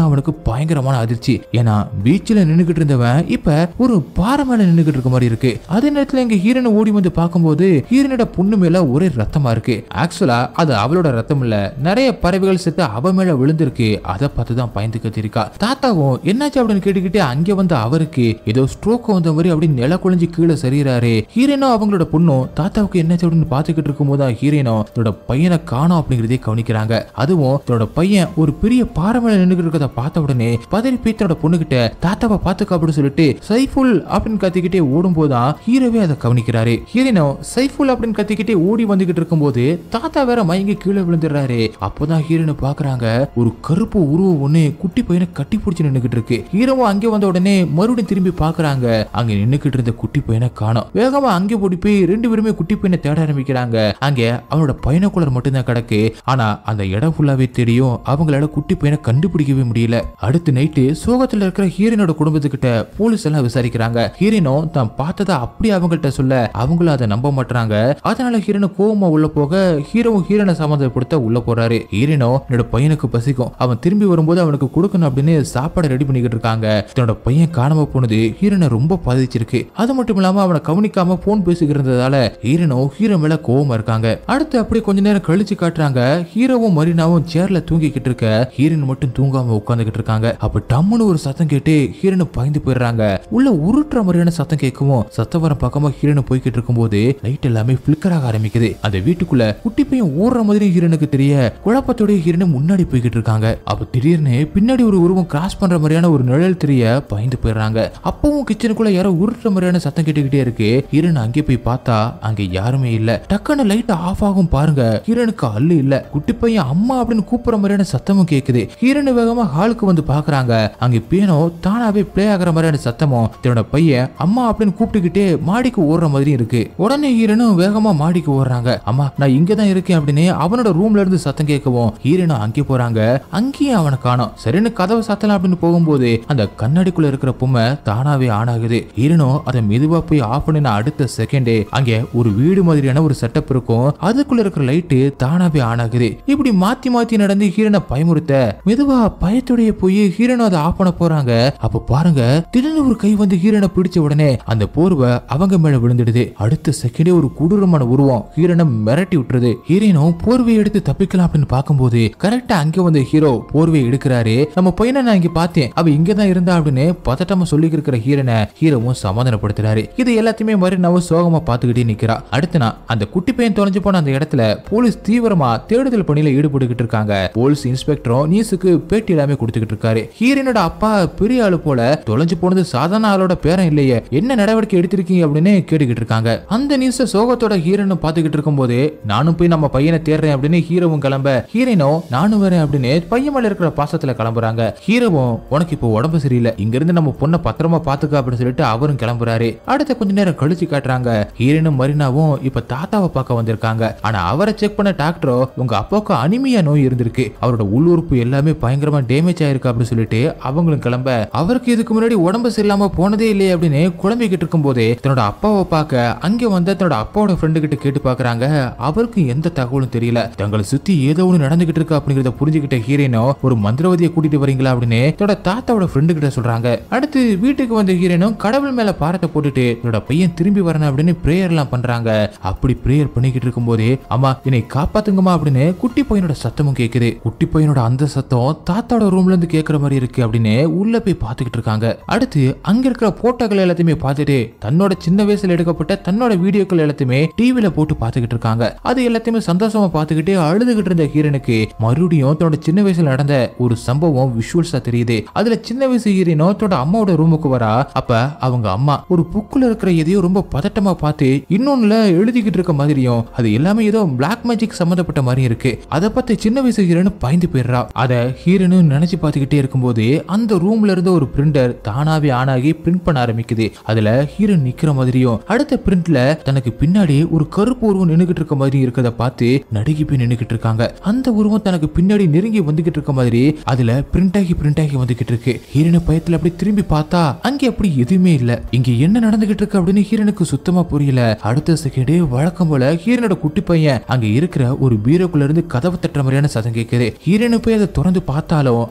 அவனுக்கு பயங்கரமான அதிர்ச்சி ஏன்னா பீச்சில் நின்னுகிட்டு இருந்தவன் இப்ப ஒரு பாறை மேல நின்னுகிட்டு இருக்க மாதிரி இருக்கு அதே நேரத்துல இங்க ஹீரனை ஓடி வந்து பார்க்கும்போது ஹீரனோட பொண்ணு மேல ஒரே ரத்தமா இருக்கு ஆக்சுவலா அது அவளோட ரத்தம் இல்ல நிறைய பறவைகள் செத்து அவ மேல விழுந்திருக்கு அதை பார்த்து தான் பயந்து கத்திருக்கா தாத்தாவும் என்னாச்சு அப்படின்னு கேட்டுக்கிட்டு அங்க வந்து அவருக்கு ஏதோ ஸ்ட்ரோக் வந்த மாதிரி அப்படி நில குழஞ்சு கீழே சரிகிறாரு ஹீரோனும் அவங்களோட பொண்ணும் தாத்தாவுக்கு என்னாச்சு அப்படின்னு பாத்துக்கிட்டு இருக்கும்போது தான் ஹீரோனும் தன்னோட பையனை காணோம் அப்படிங்கறதே கவனிக்கிறாங்க அதுவும் தன்னோட பையன் ஒரு பெரிய பாறை மேல நின்னுகிட்டு இருக்கிறத பார்த்த உடனே பதறி போய் தன்னோட பொண்ணுகிட்ட தாத்தாவை பாத்துக்க அப்படின்னு சொல்லிட்டு சைஃபுல் அப்படின்னு கத்திக்கிட்டே ஓடும் போதுதான் ஹீரோவே அதை கவனிக்கிறாரு ஹீரோனோ சைஃபுல் அப்படின்னு கத்திக்கிட்டே ஓடி வந்துகிட்டு இருக்கும்போது தாத்தா வேற மயங்கி கீழே விழுந்துடுறாரு அப்போதான் ஹீரோனை பாக்குறாங்க ஒரு கருப்பு உருவம் ஒண்ணு குட்டி பையனை கட்டி பிடிச்சி நின்னுகிட்டு இருக்கு ஹீரோவும் அங்கே வந்த உடனே மறுபடியும் திரும்பி பாக்குறாங்க அங்க நின்னுகிட்டு இருந்த குட்டி பையனை காணோம் வேகமா அங்கே ஓடி போய் ரெண்டு பேருமே குட்டி பையனை தேட ஆரம்பிக்கிறாங்க அங்க அவனோட பையனக்குளர் மட்டும்தான் கிடக்கு ஆனா அந்த இடம் ஃபுல்லாவே தெரியும் அவங்களால குட்டி பையனை கண்டுபிடிக்கவே முடியல அடுத்த நைட்டு சோகத்துல இருக்கிற ஹீரோனோட குடும்பத்துக்கிட்ட போலீஸ் எல்லாம் விசாரிக்கிறாங்க ஹீரோனோ தான் பார்த்ததை அப்படியே அவங்கள்ட்ட சொல்ல அவங்களும் அதை நம்ப மாட்டாங்க அதனால ஹீரோனை கோவமா உள்ள போக ஹீரோவும் ஹீரோனை சம்மந்தப்படுத்த உள்ள போறாரு ஹீரோனோ என்னோட பையனுக்கு பசிக்கும் அவன் திரும்பி வரும்போது அவனுக்கு கொடுக்கணும் அப்படின்னு சாப்பாடு ரெடி பண்ணிக்கிட்டு இருக்காங்க தன்னோட பையன் காணாம போனது ஹீரோனை ரொம்ப பாதிச்சிருக்கு அது மட்டும் இல்லாம அவனை கவனிக்காம போன் பேசிக்கிட்டு இருந்ததால ஹீரோனோ ஹீரோ மேல கோவமா இருக்காங்க அடுத்து அப்படியே கொஞ்ச நேரம் கழிச்சு காட்டுறாங்க ஹீரோவும் மரீனாவும் சேர்ல தூங்கிக்கிட்டு இருக்க ஹீரோன் மட்டும் தூங்காம உட்காந்துக்கிட்டு இருக்காங்க அப்ப டம்முன்னு ஒரு சத்தம் கேட்டு ஹீரோனை பயந்து போயிடுறாங்க உள்ள உருட்டுற மாதிரியான சத்தம் கேட்கவும் சத்தம் வர பக்கமா ஹீரோனை போய்கிட்டு இருக்கும்போது லைட் எல்லாமே பிளிக்கர் ஆக ஆரம்பிக்குது அந்த வீட்டுக்குள்ள குட்டி பையன் ஓடுற மாதிரி ஹீரோனுக்கு தெரிய குழப்பத்தோட ஹீரோனை முன்னாடி போய்கிட்டு இருக்காங்க அப்ப திடீர்னு பின்னாடி ஒரு உருவம் கிராஸ் பண்ற மாதிரியான ஒரு நிழல் தெரிய பயந்து போயிடுறாங்க அப்பவும் கிச்சனுக்குள்ள யாரோ உருட்டுற மாதிரியான சத்தம் கேட்டுக்கிட்டே இருக்கு ஹீரோன் அங்கே போய் பார்த்தா அங்க யாருமே இல்ல டக்குன்னு லைட் ஆஃப் ஆகும் பாருங்க ஹீரோனுக்கு அல்லு இல்ல குட்டி பையன் அம்மா அப்படின்னு கூப்பிடுற மாதிரியான சத்தமும் கேக்குது ஹீரோன் வேகமா ஹாலுக்கு வந்து பாக்குறாங்க அங்க பியானோ தானாவே ப்ளே ஆகுற மாதிரியான சத்தமும் தன்னோட பையன் அம்மா அப்படின்னு கூப்பிட்டுக்கிட்டே மாடிக்கு ஓடுற மாதிரி இருக்கு உடனே ஹீரோனும் வேகமா மாடிக்கு ஓடுறாங்க அம்மா நான் இங்க தான் இருக்கேன் அப்படின்னு அவனோட ரூம்ல இருந்து சத்தம் கேட்கவும் ஹீரோனும் அங்கே போறாங்க அங்கேயும் அவனை காணோம் சரின்னு கதவை சத்தலாம் அப்படின்னு போகும்போது அந்த கண்ணாடிக்குள்ள இருக்கிற பொம்மை தானாவே ஆன் ஆகுது ஹீரோனும் அதை மெதுவா போய் ஆஃப் பண்ணின அடுத்த செகண்டே அங்க ஒரு வீடு மாதிரியான ஒரு செட்டப் இருக்கும் அதுக்குள்ள இருக்கிற லைட்டு தானாவே ஆன் ஆகுது இப்படி மாத்தி மாத்தி நடந்து ஹீரோனை பயமுறுத்த மெதுவா பயத்தோடைய போய் ஹீரோனை அதை ஆஃப் பண்ண போறாங்க அப்ப பாருங்க திடீர்னு ஒரு கை வந்து ஹீரோனை பிடிச்ச உடனே அந்த போர்வை அவங்க மேல விழுந்துடுது அடுத்த செகண்டே ஒரு கொடூரமான உருவம் ஹீரோனை மிரட்டி விட்டுருது ஹீரோனும் போர்வையை எடுத்து தப்பிக்கலாம் அப்படின்னு பார்க்கும்போது கரெக்டா அங்க வந்து ஹீரோ போர்வையை எடுக்கிறாரு நம்ம பையனை நான் இங்க பார்த்தேன் அவ இங்க தான் இருந்தா அப்படின்னு பதட்டமா சொல்லி இருக்கிற ஹீரோனை ஹீரோவும் சமாதானப்படுத்துறாரு இது எல்லாத்தையுமே மாதிரி நம்ம சோகமா பார்த்துக்கிட்டே நிக்கிறா அடுத்து நான் அந்த குட்டி பையன் தொலைஞ்சு போன அந்த இடத்துல போலீஸ் தீவிரமா தேடுதல் பணியில ஈடுபட்டுக்கிட்டு இருக்காங்க போலீஸ் இன்ஸ்பெக்டரும் நியூஸுக்கு பேட்டி எல்லாமே கொடுத்துக்கிட்டு இருக்காரு ஹீரோனோட அப்பா பெரிய ஆளு போல தொலைஞ்சு போனது சாதாரண ஆளோட பேரன் இல்லையே என்ன நடவடிக்கை எடுத்திருக்கீங்க அப்படின்னு கேட்டுக்கிட்டு இருக்காங்க அந்த நியூஸ சோகத்தோட ஹீரோனும் பார்த்துக்கிட்டு இருக்கும்போது நானும் போய் நம்ம பையனை தேடுறேன் அப்படின்னு ஹீரோவும் கிளம்ப ஹீரோனோ நானும் வரேன் அப்படின்னு பையன் மேல இருக்கிற பாசத்துல கிளம்புறாங்க ஹீரோவும் உனக்கு இப்போ உடம்பு சரியில்லை இங்க இருந்து நம்ம பொண்ணை பத்திரமா பாத்துக்க அப்படின்னு சொல்லிட்டு அவரும் கிளம்புறாரு அடுத்த கொஞ்ச நேரம் கழிச்சு காட்டுறாங்க ஹீரோனும் மரினாவும் இப்ப தாத்தாவை பார்க்க வந்திருக்காங்க ஆனா அவரை செக் பண்ண டாக்டரோ உங்க அப்பாவுக்கு அனிமியா நோய் இருந்திருக்கு அவரோட உள்ளுறுப்பு எல்லாமே பயங்கரமா டேமேஜ் ஆயிருக்கு அப்படின்னு சொல்லிட்டு அவங்களும் கிளம்ப அவருக்கு இதுக்கு முன்னாடி உடம்பு சரியில்லாம போனதே இல்லையே அப்படின்னு குழம்பிக்கிட்டு இருக்கும் போதே தன்னோட அப்பாவை பார்க்க அங்க வந்து தன்னோட அப்பாவோட ஃப்ரெண்டு கிட்ட கேட்டு பாக்குறாங்க அவருக்கு எந்த தகவலும் தெரியல தங்களை சுத்தி ஏதோ ஒண்ணு நடந்துகிட்டு இருக்கு அப்படிங்கறத புரிஞ்சுக்கிட்ட ஹீரோனோ ஒரு மந்திரவாதியை கூட்டிட்டு வரீங்களா அப்படின்னு தன்னோட தாத்தாவோட ஃப்ரெண்டு கிட்ட சொல்றாங்க அடுத்து வீட்டுக்கு வந்த ஹீரோனும் கடவுள் மேல பாரத்தை போட்டுட்டு தன்னோட பையன் திரும்பி வரணும் அப்படின்னு பிரேயர் எல்லாம் பண்றாங்க அப்படி பிரேயர் பண்ணிக்கிட்டு இருக்கும்போதே அம்மா என்னை காப்பாத்துங்கம்மா அப்படின்னு குட்டி பையனோட சத்தமும் கேக்குது குட்டி பையனோட அந்த சத்தம் தாத்தாவோட ரூம்ல இருந்து கேக்குற மாதிரி இருக்கு அப்படின்னு உள்ள போய் பாத்துக்கிட்டு இருக்காங்க அடுத்து அங்க இருக்கிற போட்டோக்கள் எல்லாத்தையுமே பார்த்துட்டு தன்னோட சின்ன வயசுல எடுக்கப்பட்ட தன்னோட வீடியோக்கள் எல்லாத்தையுமே டிவில போட்டு பார்த்துக்கிட்டு இருக்காங்க அது எல்லாத்தையுமே சந்தோஷமா பார்த்துக்கிட்டு அழுதுகிட்டு இருந்த ஹீரனுக்கு மறுபடியும் தன்னோட சின்ன வயசுல நடந்த ஒரு சம்பவம் விஷுவல்ஸா தெரியுது அதுல சின்ன வயசு ஹீரோனோ தன்னோட அம்மாவோட ரூமுக்கு வரா அப்ப அவங்க அம்மா ஒரு புக்குல இருக்கிற எதையோ ரொம்ப பதட்டமா பார்த்து இன்னொன்னுல எழுதிக்கிட்டு இருக்க மாதிரியும் அது எல்லாமே ஏதோ பிளாக் மேஜிக் சம்பந்தப்பட்ட மாதிரி இருக்கு அதை பார்த்து சின்ன வயசு ஹீரோனு பயந்து போயிடுறா அத ஹீரோனு நினைச்சு பார்த்துக்கிட்டே இருக்கும்போது அந்த ரூம்ல இருந்து ஒரு பிரிண்டர் தானாவே ஆன் ஆகி பிரிண்ட் பண்ண ஆரம்பிக்குது அதுல ஹீரோ நிக்கிற மாதிரியும் அடுத்த பிரிண்ட்ல தனக்கு பின்னாடி ஒரு கருப்பு உருவம் நின்னுகிட்டு இருக்க மாதிரி இருக்கத பார்த்து நடுங்கி போய் நின்னுகிட்டு இருக்காங்க அந்த உருவம் தனக்கு பின்னாடி நெருங்கி வந்துகிட்டு இருக்க மாதிரி அதுல பிரிண்ட் ஆகி பிரிண்ட் ஆகி வந்துகிட்டு இருக்கு ஹீரோன பயத்துல அப்படி திரும்பி பார்த்தா அங்க அப்படி எதுவுமே இல்ல இங்க என்ன நடந்துகிட்டு இருக்கு அப்படின்னு ஹீரனுக்கு சுத்தமா புரியல அடுத்த செகண்டே வழக்கம் போல ஹீரனோட குட்டி பையன் அங்க இருக்கிற ஒரு பீரோக்குள்ள இருந்து கதவு தட்டுற மாதிரியான சதம் கேக்குது ஹீரனு போய் அதை திறந்து பார்த்தாலும்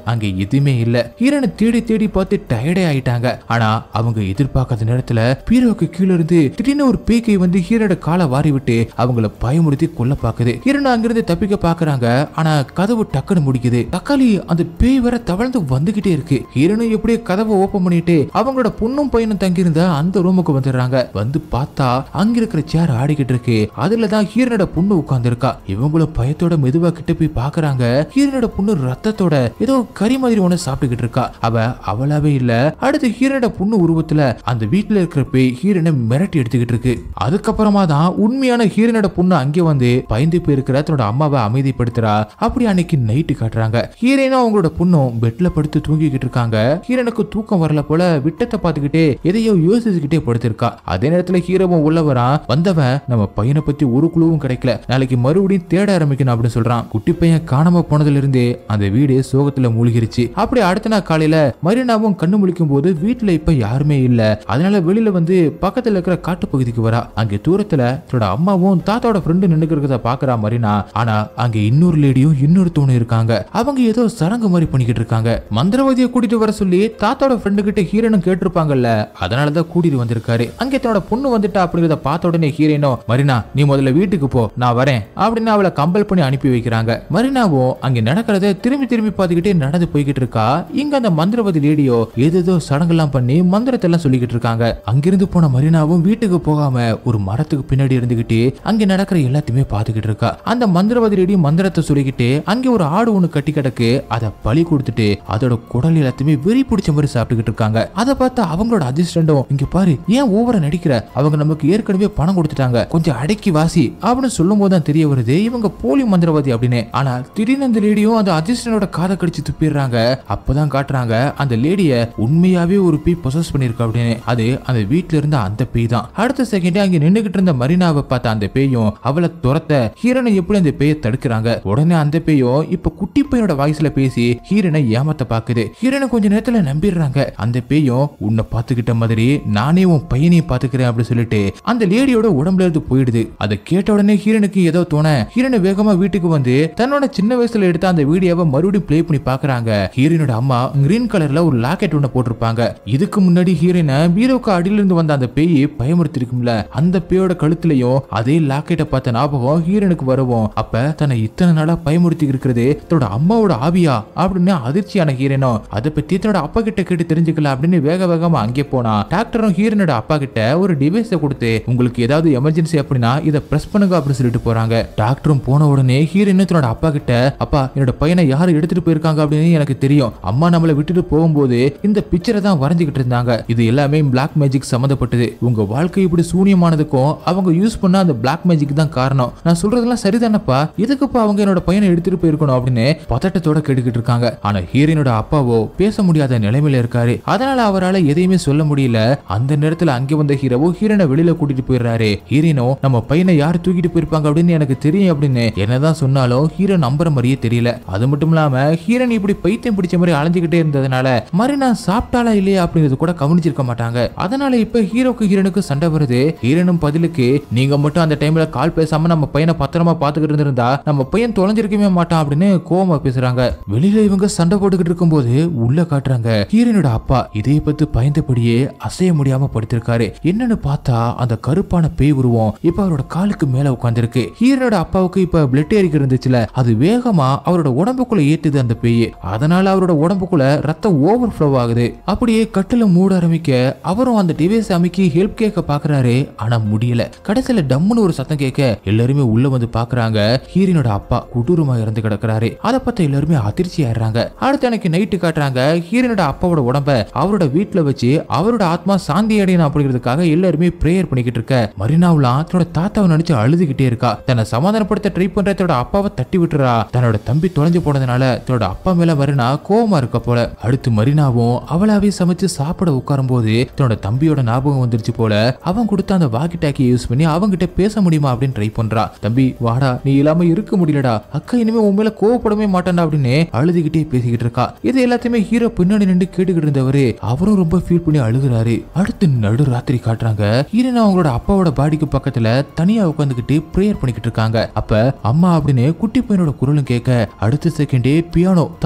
அங்க எதுவுமே இல்ல ஹீரோனை தேடி தேடி பார்த்து டயர்டே ஆயிட்டாங்க ஆனா அவங்க எதிர்பார்க்காத நேரத்துல பீரோக்கு கீழ இருந்து திடீர்னு ஒரு பேக்கை வந்து ஹீரோட காலை வாரி விட்டு அவங்கள பயமுறுத்தி கொல்ல பாக்குது ஹீரோனை அங்கிருந்து தப்பிக்க பாக்குறாங்க ஆனா கதவு டக்குன்னு முடிக்குது தக்காளி அந்த பேய் வர தவழ்ந்து வந்துகிட்டே இருக்கு ஹீரோனும் எப்படியே கதவை ஓபன் பண்ணிட்டு அவங்களோட பொண்ணும் பையனும் தங்கியிருந்த அந்த ரூமுக்கு வந்துடுறாங்க வந்து பார்த்தா அங்க இருக்கிற சேர் ஆடிக்கிட்டு இருக்கு அதுல தான் ஹீரோனோட பொண்ணு உட்கார்ந்து இருக்கா இவங்களும் பயத்தோட மெதுவா கிட்ட போய் பாக்குறாங்க ஹீரோனோட பொண்ணு ரத்தத்தோட ஏதோ கறி மாதிரி ஒண்ணு சாப்பிட்டுக்கிட்டு இருக்கா அவ அவளாவே இல்ல அடுத்து ஹீரோனோட பொண்ணு உருவத்துல அந்த வீட்டுல இருக்கிற பேய் ஹீரோனை மிரட்டி எடுத்துக்கிட்டு இருக்கு அதுக்கப்புறமா தான் உண்மையான ஹீரோனோட பொண்ணு அங்கே வந்து பயந்து போயிருக்கிற தன்னோட அம்மாவை அமைதிப்படுத்துறா அப்படி அன்னைக்கு நைட்டு காட்டுறாங்க ஹீரோனும் அவங்களோட பொண்ணும் பெட்ல படுத்து தூங்கிக்கிட்டு இருக்காங்க ஹீரோனுக்கு தூக்கம் வரல போல விட்டத்தை பார்த்துக்கிட்டே எதையோ யோசிச்சுக்கிட்டே படுத்திருக்கா அதே நேரத்துல ஹீரோவும் உள்ள வரான் வந்தவன் நம்ம பையனை பத்தி ஒரு குழுவும் கிடைக்கல நாளைக்கு மறுபடியும் தேட ஆரம்பிக்கணும் அப்படின்னு சொல்றான் குட்டி பையன் காணாம போனதுல இருந்தே அந்த வீடு சோகத்துல மூழ்கிருச்சு அப்படி அடுத்த நாள் காலையில மரினாவும் கண்ணு முழிக்கும் போது வீட்டுல இப்ப யாருமே இல்ல அதனால வெளியில வந்து பக்கத்துல இருக்கிற காட்டு பகுதிக்கு வரா அங்க தூரத்துல தன்னோட அம்மாவும் தாத்தாவோட ஃப்ரெண்டு நின்னுக்கிறத பாக்குறா மரினா ஆனா அங்க இன்னொரு லேடியும் இன்னொருத்தவனும் இருக்காங்க அவங்க ஏதோ சடங்கு மாதிரி பண்ணிக்கிட்டு இருக்காங்க மந்திரவாதியை கூட்டிட்டு வர சொல்லி தாத்தாவோட ஃப்ரெண்டு கிட்ட ஹீரோனும் கேட்டிருப்பாங்கல்ல அதனாலதான் கூட்டிட்டு வந்திருக்காரு அங்க தன்னோட பொண்ணு வந்துட்டா அப்படிங்கிறத பார்த்த உடனே ஹீரோனோ மரினா நீ முதல்ல வீட்டுக்கு போ நான் வரேன் அப்படின்னு அவளை கம்பல் பண்ணி அனுப்பி வைக்கிறாங்க மரினாவும் அங்க நடக்கிறத திரும்பி திரும்பி பார்த்துக்கிட்டே நடந்து போய்கிட்டு இருக்கா இங்க அந்த மந்திரவாதி லேடியோ ஏதேதோ சடங்கெல்லாம் பண்ணி மந்திரத்தை எல்லாம் சொல்லிக்கிட்டு இருக்காங்க அங்கிருந்து போன மரினாவும் வீட்டுக்கு போகாம ஒரு மரத்துக்கு பின்னாடி இருந்துகிட்டு அங்க நடக்கிற எல்லாத்தையுமே பார்த்துக்கிட்டு இருக்கா அந்த மந்திரவாதி லேடி மந்திரத்தை சொல்லிக்கிட்டு அங்க ஒரு ஆடு ஒண்ணு கட்டி கிடக்கு அதை பலி கொடுத்துட்டு அதோட குடல் எல்லாத்தையுமே வெறி பிடிச்ச மாதிரி சாப்பிட்டுக்கிட்டு இருக்காங்க அதை பார்த்து அவங்களோட அசிஸ்டண்டும் இங்க பாரு ஏன் ஓவரா நடிக்கிற அவங்க நமக்கு ஏற்கனவே பணம் கொடுத்துட்டாங்க கொஞ்சம் அடக்கி வாசி அப்படின்னு சொல்லும் போது தான் தெரிய வருது இவங்க போலி மந்திரவாதி அப்படின்னு ஆனா திடீர்னு அந்த லேடியும் அந்த அசிஸ்டனோட காதை கடிச்சு துப்பிடுறாங்க அப்பதான் காட்டுறாங்க அந்த லேடிய உண்மையாவே ஒரு பேய் பொசஸ் பண்ணிருக்க அப்படின்னு அது அந்த வீட்ல இருந்த அந்த பேய் தான் அடுத்த செகண்டே அங்க நின்னுகிட்டு இருந்த மரினாவை பார்த்த அந்த பேயும் அவளை துரத்த ஹீரனை எப்படி அந்த பேயை தடுக்கிறாங்க உடனே அந்த பேயும் இப்ப குட்டி பையனோட வாய்ஸ்ல பேசி ஹீரனை ஏமாத்த பாக்குது ஹீரனை கொஞ்ச நேரத்துல நம்பிடுறாங்க அந்த பேயும் உன்னை பாத்துக்கிட்ட மாதிரி நானே உன் பையனையும் பாத்துக்கிறேன் அப்படி சொல்லிட்டு அந்த லேடியோட உடம்புல இருந்து போயிடுது அதை கேட்ட உடனே ஹீரனுக்கு ஏதோ தோண ஹீரனை வேகமா வீட்டுக்கு வந்து தன்னோட சின்ன வயசுல எடுத்த அந்த வீடியோவை மறுபடியும் ப்ளே பண்ணி பாக்குறாங்க ஹீரோனோட அம்மா கிரீன் கலர்ல ஒரு லாக்கெட் ஒண்ணு போட்டிருப்பாங்க இதுக்கு முன்னாடி ஹீரோனை பீரோக்கு அடியில இருந்து வந்த அந்த பேய் பயமுறுத்தி இருக்கும்ல அந்த பேயோட கழுத்துலயும் அதே லாக்கெட்டை பார்த்த ஞாபகம் ஹீரோனுக்கு வரவும் அப்ப தன்னை இத்தனை நாளா பயமுறுத்தி இருக்கிறது தன்னோட அம்மாவோட ஆவியா அப்படின்னு அதிர்ச்சியான ஹீரோனோ அதை பத்தி தன்னோட அப்பா கிட்ட கேட்டு தெரிஞ்சுக்கலாம் அப்படின்னு வேக வேகமா அங்கே போனா டாக்டரும் ஹீரோனோட அப்பா கிட்ட ஒரு டிவைஸை கொடுத்து உங்களுக்கு ஏதாவது எமர்ஜென்சி அப்படின்னா இதை பிரஸ் பண்ணுங்க அப்படின்னு சொல்லிட்டு போறாங்க டாக்டரும் போன உடனே ஹீரோயின் தன்னோட அப்பா கிட்ட அப்பா என்னோட பையனை யாரு எடுத்துட்டு போயிருக்காங்க அப்படின்னு எனக்கு தெரியும் அம்மா நம்மளை விட்டுட்டு போகும்போது இந்த பிக்சரை தான் வரைஞ்சுக்கிட்டு இருந்தாங்க இது எல்லாமே பிளாக் மேஜிக் சம்மந்தப்பட்டது உங்க வாழ்க்கை இப்படி சூனியமானதுக்கும் அவங்க யூஸ் பண்ண அந்த பிளாக் மேஜிக் தான் காரணம் நான் சொல்றதெல்லாம் சரிதானப்பா எதுக்குப்பா அவங்க என்னோட பையனை எடுத்துட்டு போயிருக்கணும் அப்படின்னு பதட்டத்தோட கேட்டுக்கிட்டு இருக்காங்க ஆனா ஹீரோயினோட அப்பாவோ பேச முடியாத நிலைமையில இருக்காரு அதனால அவரால் எதையுமே சொல்ல முடியல அந்த நேரத்துல அங்கே வந்த ஹீரோவோ ஹீரோனை வெளியில கூட்டிட்டு போயிடுறாரு ஹீரோனோ நம்ம பையனை யார் தூக்கிட்டு போயிருப்பாங்க அப்படின்னு எனக்கு தெரியும் அப்படின்னு என்னதான் சொன்னாலும் ஹீரோ நம்புற மாதிரியே தெரியல அது மட்டும் இல்லாம ஹீரோன் இப்படி பைத்தியம் பிடிச்ச மாதிரி அலைஞ்சுக்கிட்டே இருந்ததுனால மரினா சாப்பிட்டாளா இல்லையா அப்படிங்கிறது கூட கவனிச்சிருக்க மாட்டாங்க அதனால இப்ப ஹீரோக்கு ஹீரோனுக்கு சண்டை வருது ஹீரோனும் பதிலுக்கு நீங்க மட்டும் அந்த டைம்ல கால் பேசாம நம்ம பையனை பத்திரமா பாத்துக்கிட்டு இருந்திருந்தா நம்ம பையன் தொலைஞ்சிருக்கவே மாட்டான் அப்படின்னு கோவமா பேசுறாங்க வெளியில இவங்க சண்டை போட்டுக்கிட்டு இருக்கும்போது உள்ள காட்டுறாங்க ஹீரோனோட அப்பா இதை பத்தி பயந்தபடியே அசைய முடியாம படுத்திருக்காரு என்னன்னு பார்த்தா அந்த கருப்பான பேய் உருவம் இப்ப அவரோட காலுக்கு மேல உட்கார்ந்திருக்கு ஹீரோனோட அப்பாவுக்கு இப்ப பிளட் ஏறிக்கு இருந்துச்சுல அது வேகமா அவரோட உடம்புக்குள்ள ஏத்துது அந்த பேய் அதனால அவரோட உடம்புக்குள்ள ரத்தம் ஓவர் ஃப்ளோ ஆகுது அப்படியே கட்டில மூட ஆரம்பிக்க அவரும் அந்த டிவைஸ் அமைக்கி ஹெல்ப் கேட்க பாக்குறாரு ஆனா முடியல கடைசியில டம்முன்னு ஒரு சத்தம் கேட்க எல்லாருமே உள்ள வந்து பாக்குறாங்க ஹீரோனோட அப்பா கொடூரமா இறந்து கிடக்குறாரு அதை பார்த்து எல்லாருமே அதிர்ச்சி ஆயிடுறாங்க அடுத்து எனக்கு நைட்டு காட்டுறாங்க ஹீரோனோட அப்பாவோட உடம்ப அவரோட வீட்டுல வச்சு அவரோட ஆத்மா சாந்தி அடையணும் அப்படிங்கிறதுக்காக எல்லாருமே பிரேயர் பண்ணிக்கிட்டு இருக்க மரினாவுலாம் தன்னோட தாத்தாவை நினைச்சு அழுதுகிட்டே இருக்கா தன்னை சமாதானப்படுத்த ட்ரை பண்ற தன்னோட அப்பாவை தட்டி விட்டுறா தன்னோட தம்பி தொலைஞ்சு போனதுனால தன்னோட அப்பா மேல மரினா கோவமா இருக்க போல அடுத்து மரினாவும் அவளாவே சமைச்சு சாப்பிட உட்காரும் போது தன்னோட தம்பியோட ஞாபகம் வந்துருச்சு போல அவன் கொடுத்த அந்த வாக்கி டாக்கி யூஸ் பண்ணி அவங்கிட்ட பேச முடியுமா அப்படின்னு ட்ரை பண்றா தம்பி வாடா நீ இல்லாம இருக்க முடியலடா அக்கா இனிமே உன் மேல கோவப்படவே மாட்டான்டா அப்படின்னு அழுதுகிட்டே பேசிக்கிட்டு இருக்கா இது எல்லாத்தையுமே ஹீரோ பின்னாடி நின்று கேட்டுக்கிட்டு இருந்தவரு அவரும் ரொம்ப ஃபீல் பண்ணி அழுகுறாரு அடுத்து நடு ராத்திரி காட்டுறாங்க ஹீரோன் அவங்களோட அப்பாவோட பாடிக்கு பக்கத்துல தனியா உட்காந்துக்கிட்டு ப்ரேயர் பண்ணிக்கிட்டு இருக்காங்க அப்ப அம்மா அப்படின்னு குட்டி பையனோட குரலும் கேட்க அடுத்த செகண்டே பியானோ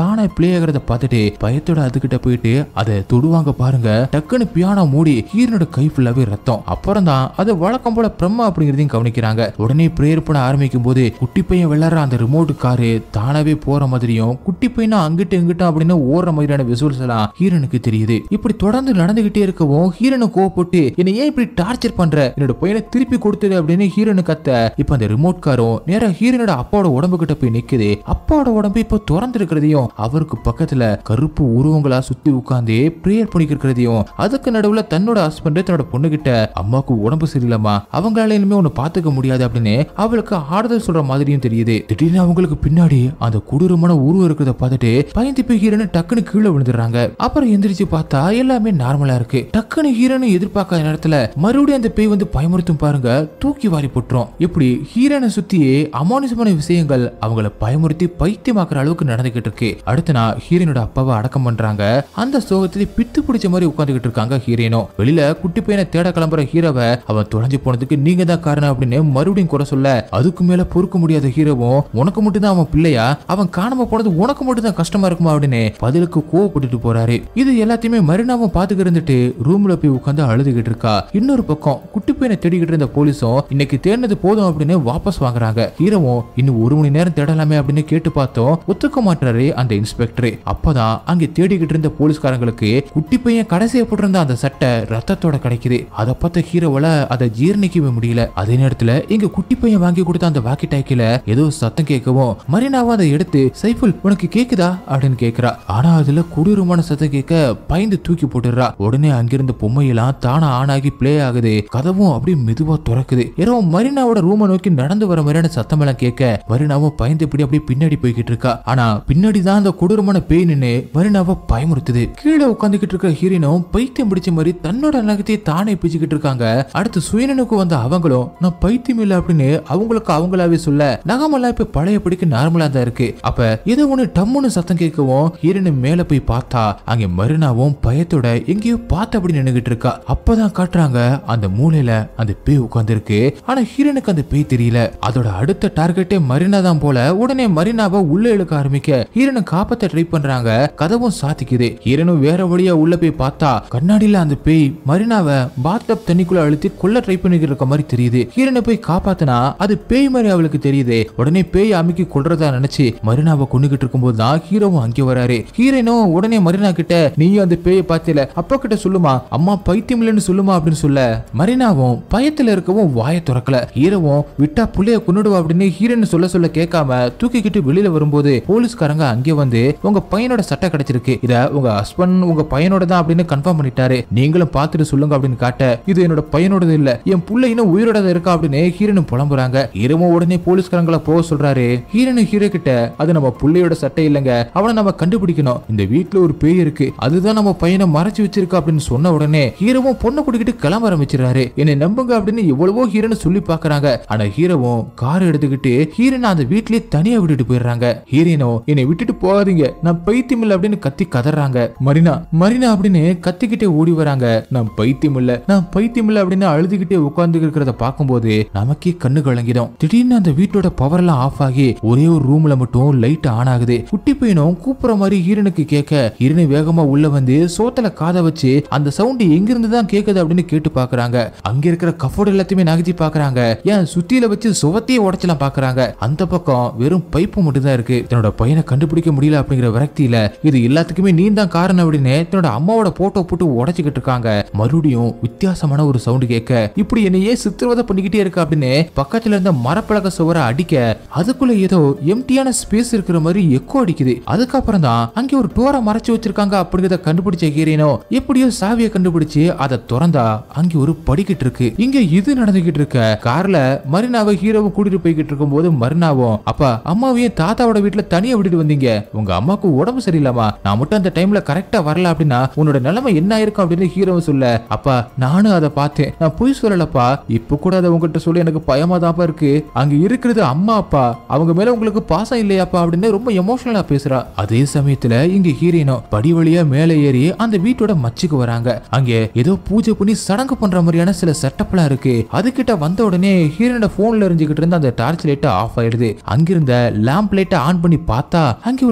தானே பிளே ஆகிறத பார்த்துட்டு பயத்தோட அதுகிட்ட போயிட்டு அதை தொடுவாங்க பாருங்க டக்குன்னு பியானோ மூடி ஹீரோனோட கை ஃபுல்லாவே ரத்தம் அப்புறம் தான் அது வழக்கம் போல பிரம்மா அப்படிங்கிறதையும் கவனிக்கிறாங்க உடனே பிரேயர் பண்ண ஆரம்பிக்கும் போது குட்டி பையன் விளையாடுற அந்த ரிமோட் காரு தானாவே போற மாதிரியும் குட்டி பையனா அங்கிட்டு இங்கிட்டும் அப்படின்னு ஓடுற மாதிரியான விசுவல்ஸ் எல்லாம் ஹீரனுக்கு தெரியுது இப்படி தொடர்ந்து நடந்துகிட்டே இருக்கவும் ஹீரனு கோவப்பட்டு என்னை ஏன் இப்படி டார்ச்சர் பண்ற என்னோட பையனை திருப்பி கொடுத்துடு அப்படின்னு ஹீரனு கத்த இப்ப அந்த ரிமோட் காரும் நேரா ஹீரனோட அப்பாவோட உடம்பு கிட்ட போய் நிக்குது அப்பாவோட உடம்பு இப்போ திறந்து இருக்கிறதையும் அவருக்கு பக்கத்துல கருப்பு உருவங்களா சுத்தி உட்கார்ந்து பிரேயர் பண்ணிக்கிட்டு இருக்கிறதையும் அதுக்கு நடுவுல தன்னோட ஹஸ்பண்ட் தன்னோட பொண்ணு கிட்ட அம்மாவுக்கு உடம்பு சரியில்லைம்மா அவங்களால இனிமே ஒண்ணு பாத்துக்க முடியாது அப்படின்னு அவளுக்கு ஆறுதல் சொல்ற மாதிரியும் தெரியுது திடீர்னு அவங்களுக்கு பின்னாடி அந்த கொடூரமான உருவம் இருக்கிறத பார்த்துட்டு பயந்து போய் ஹீரோனு டக்குன்னு கீழே விழுந்துடுறாங்க அப்புறம் எந்திரிச்சு பார்த்தா எல்லாமே நார்மலா இருக்கு டக்குன்னு ஹீரோனு எதிர்பார்க்காத நேரத்துல மறுபடியும் அந்த பேய் வந்து பயமுறுத்தும் பாருங்க தூக்கி வாரி போட்டுரும் இப்படி ஹீரோனை சுத்தியே அமானுஷமான விஷயங்கள் அவங்கள பயமுறுத்தி பைத்தியமாக்குற அளவுக்கு நடந்துகிட்டு இருக்கு அடுத்த நாள் ஹீரோனோட அப்பாவை அடக்கம் பண்றாங்க அந்த சோகத்துல பித்து பிடிச்ச மாதிரி உட்காந்துக்கிட்டு இருக்காங்க ஹீரோனும் வெளியில குட்டி பையனை தேட கிளம்புற ஹீரோவை அவன் தொலைஞ்சு போனதுக்கு நீங்க தான் காரணம் அப்படின்னு மறுபடியும் குறை சொல்ல அதுக்கு மேல பொறுக்க முடியாத ஹீரோவும் உனக்கு மட்டும் தான் அவன் பிள்ளையா அவன் காணாம போனது உனக்கு மட்டும் தான் கஷ்டமா இருக்குமா அப்படின்னு பதிலுக்கு கோவப்பட்டுட்டு போறாரு இது எல்லாத்தையுமே மறுநாவும் பாத்துக்கிட்டு இருந்துட்டு ரூம்ல போய் உட்காந்து அழுதுகிட்டு இருக்கா இன்னொரு பக்கம் குட்டி பையனை தேடிக்கிட்டு இருந்த போலீஸும் இன்னைக்கு தேடினது போதும் அப்படின்னு வாபஸ் வாங்குறாங்க ஹீரோவும் இன்னும் ஒரு மணி நேரம் தேடலாமே அப்படின்னு கேட்டு பார்த்தோம் ஒத்துக்க மாட்டாரு அந்த இன்ஸ்பெக்டர் அப்பதான் அங்கே தேடிக்கிட்டு இருந்த போலீஸ்காரங்களுக்கு குட்டி பையன் கடைசியா போட்டிருந்த அந்த சட்டை ரத்தத்தோட கிடைக்குது அதை பார்த்த ஹீரோவால அதை ஜீரணிக்கவே முடியல அதே நேரத்துல இங்க குட்டி பையன் வாங்கி கொடுத்த அந்த வாக்கி டாக்கில ஏதோ சத்தம் கேட்கவும் மரினாவும் அதை எடுத்து சைஃபுல் உனக்கு கேக்குதா அப்படின்னு கேக்குறா ஆனா அதுல கொடூரமான சத்தம் கேட்க பயந்து தூக்கி போட்டுடுறா உடனே அங்கிருந்த பொம்மையெல்லாம் தானா ஆனாகி ப்ளே ஆகுது கதவும் அப்படியே மெதுவா திறக்குது யாரோ மரினாவோட ரூமை நோக்கி நடந்து வர மாதிரியான சத்தம் எல்லாம் கேட்க மரினாவும் பயந்து இப்படி அப்படியே பின்னாடி போய்கிட்டு இருக்கா ஆனா பின்னாடி தான் அந்த கொடூரமான பேய் நின்னு மரினாவை பயமுறுத்துது கீழே உட்காந்துக்கிட்டு இருக்க ஹீரோனும் பைத்தியம் பிடிச்ச மாதிரி தன்னோட நகத்தையே தானே பிச்சுக்கிட்டு இருக்காங்க அடுத்து சுயனனுக்கு வந்த அவங்களும் நான் பைத்தியம் இல்லை அப்படின்னு அவங்களுக்கு அவங்களாவே சொல்ல நகமெல்லாம் இப்ப பழைய படிக்க நார்மலா தான் இருக்கு அப்ப ஏதோ ஒண்ணு டம்முன்னு சத்தம் கேட்கவும் ஹீரோனு மேல போய் பார்த்தா அங்க மருனாவும் பயத்தோட எங்கேயோ பார்த்து அப்படி நின்னுகிட்டு இருக்கா அப்பதான் காட்டுறாங்க அந்த மூலையில அந்த பேய் உட்கார்ந்திருக்கு ஆனா ஹீரோனுக்கு அந்த பேய் தெரியல அதோட அடுத்த டார்கெட்டே மரினா தான் போல உடனே மரினாவை உள்ள இழுக்க ஆரம்பிக்க ஹீரோனை காப்பாத்த ட்ரை பண்றாங்க கதவும் சாத்திக்குது ஹீரோனும் வேற வழியா உள்ள போய் பார்த்தா கண்ணாடியில அந்த பேய் மரினாவை பாத்டப் தண்ணிக்குள்ள அழுத்தி கொல்ல ட்ரை பண்ணிக்கிட்டு இருக்க மாதிரி தெரியுது ஹீரோனை போய் காப்பாத்தினா அது பேய் மாதிரி அவளுக்கு தெரியுது உடனே பேய் அமுக்கி கொல்றதா நினைச்சு மரினாவை கொண்டுகிட்டு இருக்கும்போது தான் ஹீரோவும் அங்கே வராரு ஹீரோனும் உடனே மரினா கிட்ட நீயும் அந்த பேயை பார்த்தில அப்பா கிட்ட சொல்லுமா அம்மா பைத்தியம் இல்லைன்னு சொல்லுமா அப்படின்னு சொல்ல மரினாவும் பயத்துல இருக்கவும் வாயை திறக்கல ஹீரோவும் விட்டா புள்ளைய கொன்னுடுவா அப்படின்னு ஹீரோன்னு சொல்ல சொல்ல கேட்காம தூக்கிக்கிட்டு வெளியில வரும்போது போலீஸ்காரங்க அங்கே வந்து உங்க பையனோட சட்டை கிடைச்சிருக்கு இத உங்க ஹஸ்பண்ட் உங்க பையனோட தான் அப்படின்னு கன்ஃபார்ம் பண்ணிட்டாரு நீங்களும் பார்த்துட்டு சொல்லுங்க அப்படின்னு காட்ட இது என்னோட பையனோடது இல்ல என் புள்ள இன்னும் உயிரோட தான் இருக்கா அப்படின்னு ஹீரோனும் புலம்புறாங்க ஹீரோவும் உடனே போலீஸ்காரங்கள போக சொல்றாரு ஹீரோனு ஹீரோ கிட்ட அது நம்ம புள்ளையோட சட்டை இல்லைங்க அவனை நம்ம கண்டுபிடிக்கணும் இந்த வீட்ல ஒரு பேய் இருக்கு அதுதான் நம்ம பையனை மறைச்சு வச்சிருக்கா அப்படின்னு சொன்ன உடனே ஹீரோவும் பொண்ணை கூட்டிக்கிட்டு கிளம்ப ஆரம்பிச்சிடறாரு என்னை நம்புங்க அப்படின்னு எவ்வளவோ ஹீரோன்னு சொல்லி பாக்குறாங்க ஆனா ஹீரோவும் கார் எடுத்துக்கிட்டு ஹீரோனை அந்த வீட்லயே தனியா விட்டுட்டு போயிடுறாங்க ஹீரோனோ என்னை விட்டுட்டு போகாதீங்க நான் பைத்தியம் இல்ல அப்படின்னு கத்தி கதறாங்க மரினா மரினா அப்படின்னு கத்திக்கிட்டே ஓடி வராங்க நான் பைத்தியம் இல்ல நான் பைத்தியம் இல்ல அப்படின்னு அழுதுகிட்டே உட்கார்ந்து இருக்கிறத பார்க்கும்போது நமக்கே கண்ணு கலங்கிடும் திடீர்னு அந்த வீட்டோட பவர் எல்லாம் ஆஃப் ஆகி ஒரே ஒரு ரூம்ல மட்டும் லைட் ஆன் ஆகுது குட்டி பையனும் கூப்பிடுற மாதிரி ஹீரனுக்கு கேட்க ஹீரனு வேகமா உள்ள வந்து சோத்துல காதை வச்சு அந்த சவுண்ட் எங்கிருந்து தான் கேக்குது அப்படின்னு கேட்டு பாக்குறாங்க அங்க இருக்கிற கஃபோர்டு எல்லாத்தையுமே நகர்த்தி பாக்குறாங்க ஏன் சுத்தியில வச்சு சுவத்தையே உடைச்சலாம் பாக்குறாங்க அந்த பக்கம் வெறும் பைப்பு மட்டும் தான் இருக்கு தன்னோட பையனை கண்டுபிடிக்க முடியல அப்படிங்கிற விரக்தியில இது எல்லாத்துக்குமே நீ தான் காரணம் அப்படின்னு தன்னோட அம்மாவோட போட்டோ போட்டு உடைச்சுக்கிட்டு இருக்காங்க மறுபடியும் வித்தியாசமான ஒரு சவுண்ட் கேட்க இப்படி என்னையே சித்திரவதை பண்ணிக்கிட்டே இருக்கு அப்படின்னு பக்கத்துல இருந்த மரப்பலக சுவரை அடிக்க அதுக்குள்ள ஏதோ எம்டியான ஸ்பேஸ் இருக்கிற மாதிரி எக்கோ அடிக்குது அதுக்கப்புறம் தான் அங்கே ஒரு டோரை மறைச்சு வச்சிருக்காங்க அப்படிங்கிறத கண்டுபிடிச்ச ஹீரோனோ எப்படியோ சாவியை கண்டுபிடிச்சு அதை திறந்தா அங்கே ஒரு படிக்கிட்டு இருக்கு இங்க இது நடந்துகிட்டு இருக்க கார்ல மரினாவை ஹீரோவும் கூட்டிட்டு போய்கிட்டு இருக்கும்போது மரினாவும் அப்பா அம்மாவையும் தாத்தாவோட வீட்டுல தனியா விட்டுட்டு வந்தீங்க உங்க அம்மாவுக்கு உடம்பு சரியில்லாமா நான் மட்டும் அந்த டைம்ல கரெக்டா வரல அப்படின்னா உன்னோட நிலைமை என்ன இருக்கும் அப்படின்னு ஹீரோவும் சொல்ல அப்பா நானும் அதை பார்த்தேன் நான் பொய் சொல்லலப்பா இப்ப கூட அதை உங்ககிட்ட சொல்லி எனக்கு பயமா தாப்பா இருக்கு அங்க இருக்கிறது அம்மா அப்பா அவங்க மேல உங்களுக்கு பாசம் இல்லையாப்பா அப்படின்னு ரொம்ப எமோஷனலா பேசுறா அதே சமயத்துல இங்க ஹீரோயினோ படி வழியா மேலே ஏறி அந்த வீட்டோட மச்சுக்கு வராங்க அங்க ஏதோ பூஜை பண்ணி சடங்கு பண்ற மாதிரியான சில செட்டப்லாம் இருக்கு அதுகிட்ட வந்த உடனே ஹீரோனோட போன்ல எரிஞ்சுக்கிட்டு இருந்த அந்த டார்ச் லைட் ஆஃப் ஆயிடுது அங்கிருந்த லேம்ப் லைட்டை ஆன் பண்ணி பார்த்தா அங்க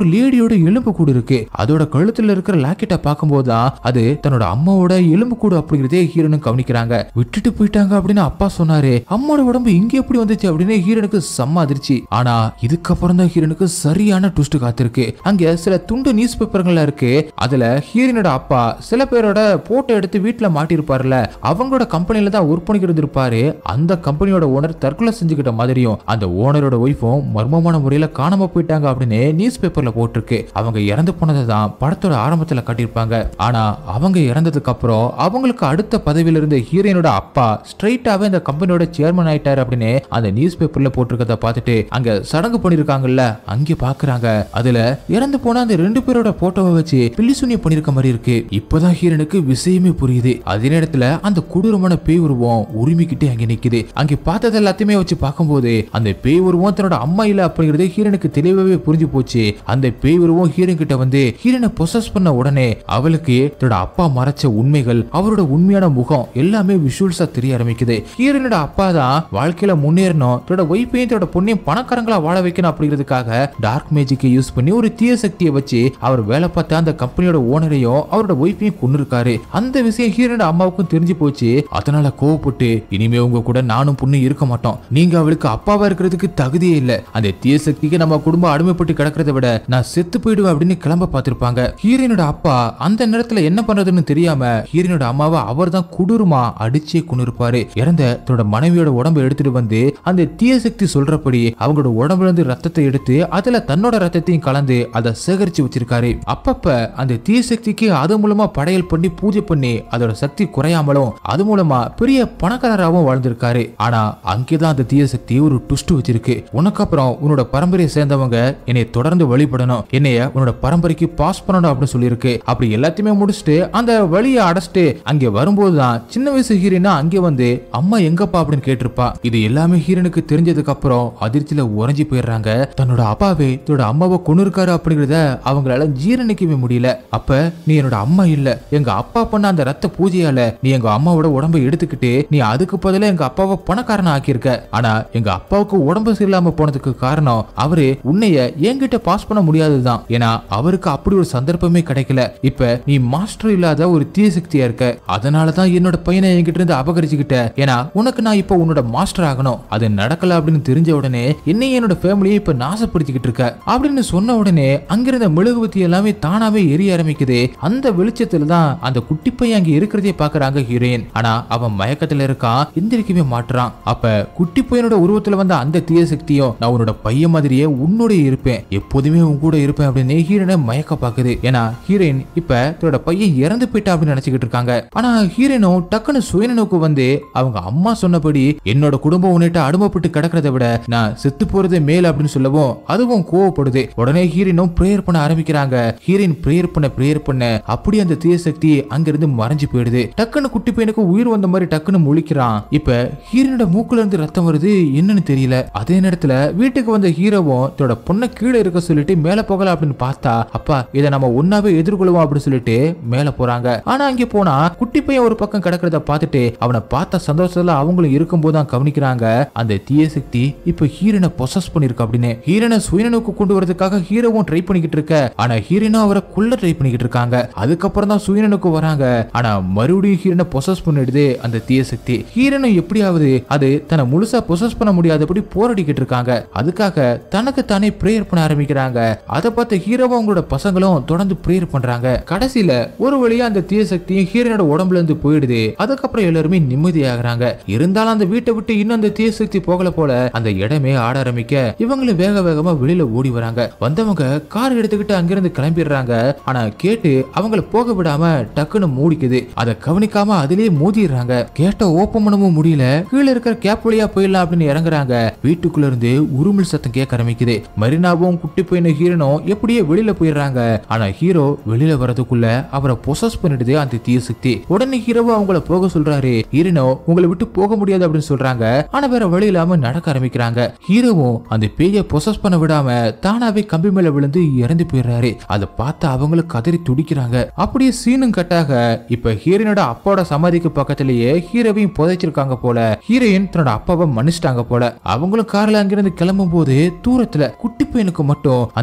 ஒரு லேடியோட எலும்பு கூடு இருக்கு அதோட கழுத்துல இருக்கிற லாக்கெட்டை பார்க்கும்போது தான் அது தன்னோட அம்மாவோட எலும்பு கூடு அப்படிங்கிறதே ஹீரோனும் கவனிக்கிறாங்க விட்டுட்டு போயிட்டாங்க அப்படின்னு அப்பா சொன்னாரு அம்மாவோட உடம்பு இங்க எப்படி வந்துச்சு அப்படின்னு ஹீரோனுக்கு செம்ம அதிர்ச்சி ஆனா இதுக்கப்புறம் தான் ஹீரோனுக்கு சரியான ட்விஸ்ட் காத்திருக்கு அங்க சில துண்டு நியூஸ் பேப்பர்கள்ல இருக்கு அதுல ஹீரோனோட அப்பா சில பேரோட போட்டோ எடுத்து வீட்டுல மாட்டிருப்பாருல அவங்களோட கம்பெனில தான் ஒர்க் பண்ணிக்கிட்டு இருப்பாரு அந்த கம்பெனியோட ஓனர் தற்கொலை செஞ்சுக்கிட்ட மாதிரியும் அந்த ஓனரோட ஒய்ஃபும் மர்மமான முறையில காணாம போயிட்டாங்க அப்படின்னு நியூஸ் பேப்பர்ல போட்டிருக்கு அவங்க இறந்து போனதை தான் படத்தோட ஆரம்பத்துல காட்டியிருப்பாங்க ஆனா அவங்க இறந்ததுக்கு அப்புறம் அவங்களுக்கு அடுத்த பதவியில இருந்த ஹீரோயினோட அப்பா ஸ்ட்ரைட்டாவே அந்த கம்பெனியோட சேர்மன் ஆயிட்டாரு அப்படின்னு அந்த நியூஸ் பேப்பர்ல போட்டிருக்கத பார்த்துட்டு அங்க சடங்கு பண்ணிருக்காங்கல்ல அங்கே பாக்குறாங்க அதுல இறந்து போன அந்த ரெண்டு பேரோட போட்டோவை வச்சு பில்லி சூனியம் பண்ணிருக்க மாதிரி இருக்கு இப்பதான் ஹீரனுக்கு விஷயமே புரியுது அதே நேரத்துல அந்த கொடூரமான பேய் உருவம் உரிமிக்கிட்டே அங்க நிக்குது அங்க பார்த்தது எல்லாத்தையுமே வச்சு பார்க்கும்போது அந்த பேய் உருவம் தன்னோட அம்மா இல்ல அப்படிங்கிறது ஹீரனுக்கு தெளிவாவே புரிஞ்சு போச்சு அந்த பேய் உருவம் ஹீரன் கிட்ட வந்து ஹீரனை பொசஸ் பண்ண உடனே அவளுக்கு தன்னோட அப்பா மறைச்ச உண்மைகள் அவரோட உண்மையான முகம் எல்லாமே விஷுவல்ஸா தெரிய ஆரம்பிக்குது ஹீரனோட அப்பா தான் வாழ்க்கையில முன்னேறணும் தன்னோட ஒய்ஃபையும் தன்னோட பொண்ணையும் பணக்காரங்களா வாழ வைக்கணும் அப்படிங்கிறதுக்காக டார்க் மேஜிக்கை யூஸ் பண்ணி ஒரு தீய சக்தியை வச்சு அவர் வேலை பார்த்த அந்த கம்பெனியோட ஓனரையும் அவரோட ஒய்ஃபையும் கொண்டிருக்காரு அந்த விஷயம் ஹீரோட அம்மாவுக்கும் தெரிஞ்சு போச்சு அதனால கோவப்பட்டு இனிமே உங்க கூட நானும் பொண்ணு இருக்க மாட்டோம் நீங்க அவளுக்கு அப்பாவா இருக்கிறதுக்கு தகுதியே இல்ல அந்த தீய சக்திக்கு நம்ம குடும்பம் அடிமைப்பட்டு கிடக்கிறத விட நான் செத்து போயிடுவேன் அப்படின்னு கிளம்ப பார்த்திருப்பாங்க ஹீரோனோட அப்பா அந்த நேரத்துல என்ன பண்றதுன்னு தெரியாம ஹீரோனோட அம்மாவை அவர் தான் குடுருமா அடிச்சே கொண்டு இருப்பாரு இறந்த தன்னோட மனைவியோட உடம்பை எடுத்துட்டு வந்து அந்த தீய சக்தி சொல்றபடி அவங்களோட உடம்புல இருந்து ரத்தத்தை எடுத்து அதுல தன்னோட ரத்தத்தையும் கலந்து அதை சேகரிச்சு வச்சிருக்காரு அப்பப்ப அந்த தீய சக்திக்கு அது மூலமா படையல் பண்ணி பூஜை பண்ணி அதோட சக்தி குறையாமலும் அது மூலமா பெரிய பணக்காரராகவும் வாழ்ந்திருக்காரு ஆனா அங்கேதான் அந்த தீய சக்தி ஒரு டுஸ்ட் வச்சிருக்கு உனக்கு அப்புறம் உன்னோட பரம்பரையை சேர்ந்தவங்க என்னை தொடர்ந்து வழிபடணும் என்னைய உன்னோட பரம்பரைக்கு பாஸ் பண்ணணும் அப்படின்னு சொல்லியிருக்கு அப்படி எல்லாத்தையுமே முடிச்சுட்டு அந்த வழியை அடைச்சிட்டு அங்கே வரும்போது தான் சின்ன வயசு ஹீரோனா அங்கே வந்து அம்மா எங்கப்பா அப்படின்னு கேட்டிருப்பா இது எல்லாமே ஹீரோனுக்கு தெரிஞ்சதுக்கு அப்புறம் அதிர்ச்சியில உறைஞ்சி போயிடுறாங்க தன்னோட அப்பாவே தன்னோட அம்மாவை கொண்டு இருக்காரு அப்படிங்கறத அவங்களால ஜீரணிக்கவே முடியல அப்ப நீ என்னோட அம்மா இல்ல எங்க அப்பா பண்ண அந்த ரத்த பூஜையால நீ எங்க அம்மாவோட உடம்பை எடுத்துக்கிட்டு நீ அதுக்கு பதிலா எங்க அப்பாவை பணக்காரன் ஆக்கியிருக்க ஆனா எங்க அப்பாவுக்கு உடம்பு சரியில்லாம போனதுக்கு காரணம் அவரு உன்னைய என்கிட்ட பாஸ் பண்ண முடியாதுதான் ஏன்னா அவருக்கு அப்படி ஒரு சந்தர்ப்பமே கிடைக்கல இப்ப நீ மாஸ்டர் இல்லாத ஒரு தீய சக்தியா இருக்க அதனாலதான் என்னோட பையனை என்கிட்ட இருந்து அபகரிச்சுக்கிட்ட ஏன்னா உனக்கு நான் இப்ப உன்னோட மாஸ்டர் ஆகணும் அது நடக்கல அப்படின்னு தெரிஞ்ச உடனே என்னையும் என்னோட ஃபேமிலியை இப்ப நாசப்படுத்திக்கிட்டு இருக்க அப்படின்னு சொன்ன உடனே அங்கிருந்த மெழுகுவத்தி எல்லாமே தானாவே எரிய ஆரம்பிக்குது அந்த வெளிச்சத்துல தான் அந்த குட்டி பையன் அங்க இருக்கிறதே பாக்குறாங்க ஹீரோயின் ஆனா அவன் மயக்கத்துல இருக்கான் எந்திரிக்கவே மாட்டுறான் அப்ப குட்டி பையனோட உருவத்துல வந்த அந்த தீய சக்தியும் நான் உன்னோட பையன் மாதிரியே உன்னோட இருப்பேன் எப்போதுமே உன் கூட இருப்பேன் அப்படின்னு ஹீரோனை மயக்க பாக்குது ஏன்னா ஹீரோயின் இப்ப தன்னோட பையன் இறந்து போயிட்டா அப்படின்னு நினைச்சுக்கிட்டு இருக்காங்க ஆனா ஹீரோனும் டக்குன்னு சுயநனோக்கு வந்து அவங்க அம்மா சொன்னபடி என்னோட குடும்பம் உன்னிட்ட அடிமைப்பட்டு கிடக்கிறத விட நான் செத்து போறதே மேல் அப்படின்னு சொல்லவும் அதுவும் கோவப்படுது உடனே ஹீரோனும் பிரேயர் பண்ண ஆரம்பிக்கிறாங்க ஹீரோயின் பிரேயர் பண்ண பிரேயர் பண்ண அப்படி அந்த தீய சக்தி அங்கிருந்து மறைஞ்சு போயிடுது டக்குன்னு குட்டி பையனுக்கு உயிர் வந்த மாதிரி டக்குன்னு முழிக்கிறான் இப்ப ஹீரோனோட மூக்குல இருந்து ரத்தம் வருது என்னன்னு தெரியல அதே நேரத்துல வீட்டுக்கு வந்த ஹீரோவும் தன்னோட பொண்ணை கீழே இருக்க சொல்லிட்டு மேல போகலாம் அப்படின்னு பார்த்தா அப்பா இதை நம்ம ஒன்னாவே எதிர்கொள்வோம் அப்படின்னு சொல்லிட்டு மேல போறாங்க ஆனா அங்க போனா குட்டி பையன் ஒரு பக்கம் கிடக்கிறத பார்த்துட்டு அவனை பார்த்த சந்தோஷத்துல அவங்களும் இருக்கும்போது தான் கவனிக்கிறாங்க அந்த தீய சக்தி இப்ப ஹீரோனை பொசஸ் பண்ணிருக்கு அப்படின்னு ஹீரோனை சுயநனோக்கு கொண்டு வரதுக்காக ஹீரோவும் ட்ரை பண்ணிக்கிட்டு இருக்க ஆனா ஹீரோனும் அவரை கொல்ல ட்ரை பண்ணிக்கிட்டு இருக்காங்க அதுக்கப்புறம் தான் சுயநனுக்கு வராங்க ஆனா மறுபடியும் ஹீரோனை பொசஸ் பண்ணிடுது அந்த தீய சக்தி ஹீரோனும் எப்படியாவது அது தன்னை முழுசா பொசஸ் பண்ண முடியாதபடி போராடிக்கிட்டு இருக்காங்க அதுக்காக தனக்கு தானே பிரேயர் பண்ண ஆரம்பிக்கிறாங்க அதை பார்த்த ஹீரோவும் அவங்களோட பசங்களும் தொடர்ந்து பிரேயர் பண்றாங்க கடைசியில ஒரு வழியா அந்த தீய சக்தியும் ஹீரோனோட உடம்புல இருந்து போயிடுது அதுக்கப்புறம் எல்லாருமே நிம்மதியாகிறாங்க இருந்தாலும் அந்த வீட்டை விட்டு இன்னும் அந்த தீய சக்தி போகல போல அந்த இடமே ஆட ஆரம்பிக்க இவங்களும் வேக வேகமா வெளியில ஓடி வராங்க வந்தவங்க கார் எடுத்துக்கிட்டு அங்கிருந்து கிளம்பிடுறாங்க ஆனா கேட்டு அவங்கள போக விடாம டக்குன்னு மூடிக்குது அதை கவனிக்காம அதுலயே மோதிடுறாங்க கேட்ட ஓப்பன் பண்ணவும் முடியல கீழே இருக்கிற கேப் வழியா போயிடலாம் அப்படின்னு இறங்குறாங்க வீட்டுக்குள்ள இருந்து உருமல் சத்தம் கேட்க ஆரம்பிக்குது மரினாவும் குட்டி பையனும் ஹீரோனும் எப்படியே வெளியில போயிடுறாங்க ஆனா ஹீரோ வெளியில வரதுக்குள்ள அவரை பொசஸ் பண்ணிடுது அந்த தீய சக்தி உடனே ஹீரோவும் அவங்கள போக சொல்றாரு ஹீரோனோ உங்களை விட்டு போக முடியாது அப்படின்னு சொல்றாங்க ஆனா வேற வழி இல்லாம நடக்க ஆரம்பிக்கிறாங்க ஹீரோவும் அந்த பேய பொசஸ் பண்ண விடாம தானாவே கம்பி மேல விழுந்து இறந்து போயிடுறாரு அதை பார்த்து அவங்களும் கதறி துடிக்கிறாங்க அப்படியே சீனும் கட்டாக இப்ப ஹீரோனோட அப்பாவோட சமாதிக்கு பக்கத்திலேயே ஹீரோவையும் புதைச்சிருக்காங்க போல ஹீரோயின் தன்னோட அப்பாவை மன்னிச்சிட்டாங்க போல அவங்களும் கார்ல அங்கிருந்து கிளம்பும் போது தூரத்துல குட்டி பையனுக்கு மட்டும் அந்த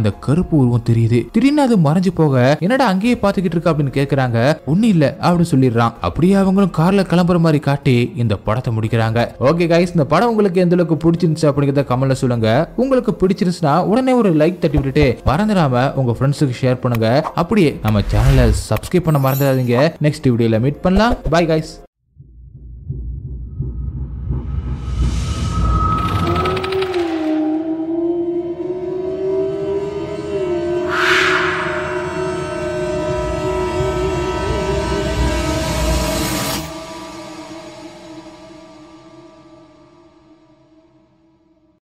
அந்த கருப்பு உருவம் தெரியுது திடீர்னு அது மறைஞ்சு போக என்னடா அங்கேயே பாத்துக்கிட்டு இருக்க அப்படின்னு கேக்குறாங்க ஒண்ணு இல்ல அப்படின்னு சொல்லிடுறான் அப்படியே அவங்களும் கார்ல கிளம்புற மாதிரி காட்டி இந்த படத்தை முடிக்கிறாங்க ஓகே கைஸ் இந்த படம் உங்களுக்கு எந்த அளவுக்கு பிடிச்சிருந்துச்சு அப்படிங்கறத கமெண்ட்ல சொல்லுங்க உங்களுக்கு பிடிச்சிருந்துச்சுன்னா உடனே ஒரு லைக் தட்டி விட்டுட்டு மறந்துடாம உங்க ஃப்ரெண்ட்ஸுக்கு ஷேர் பண்ணுங்க அப்படியே நம்ம சேனலை சப்ஸ்கிரைப் பண்ண மறந்துடாதீங்க நெக்ஸ்ட் வீடியோல மீட் பண்ணலாம் பை கைஸ்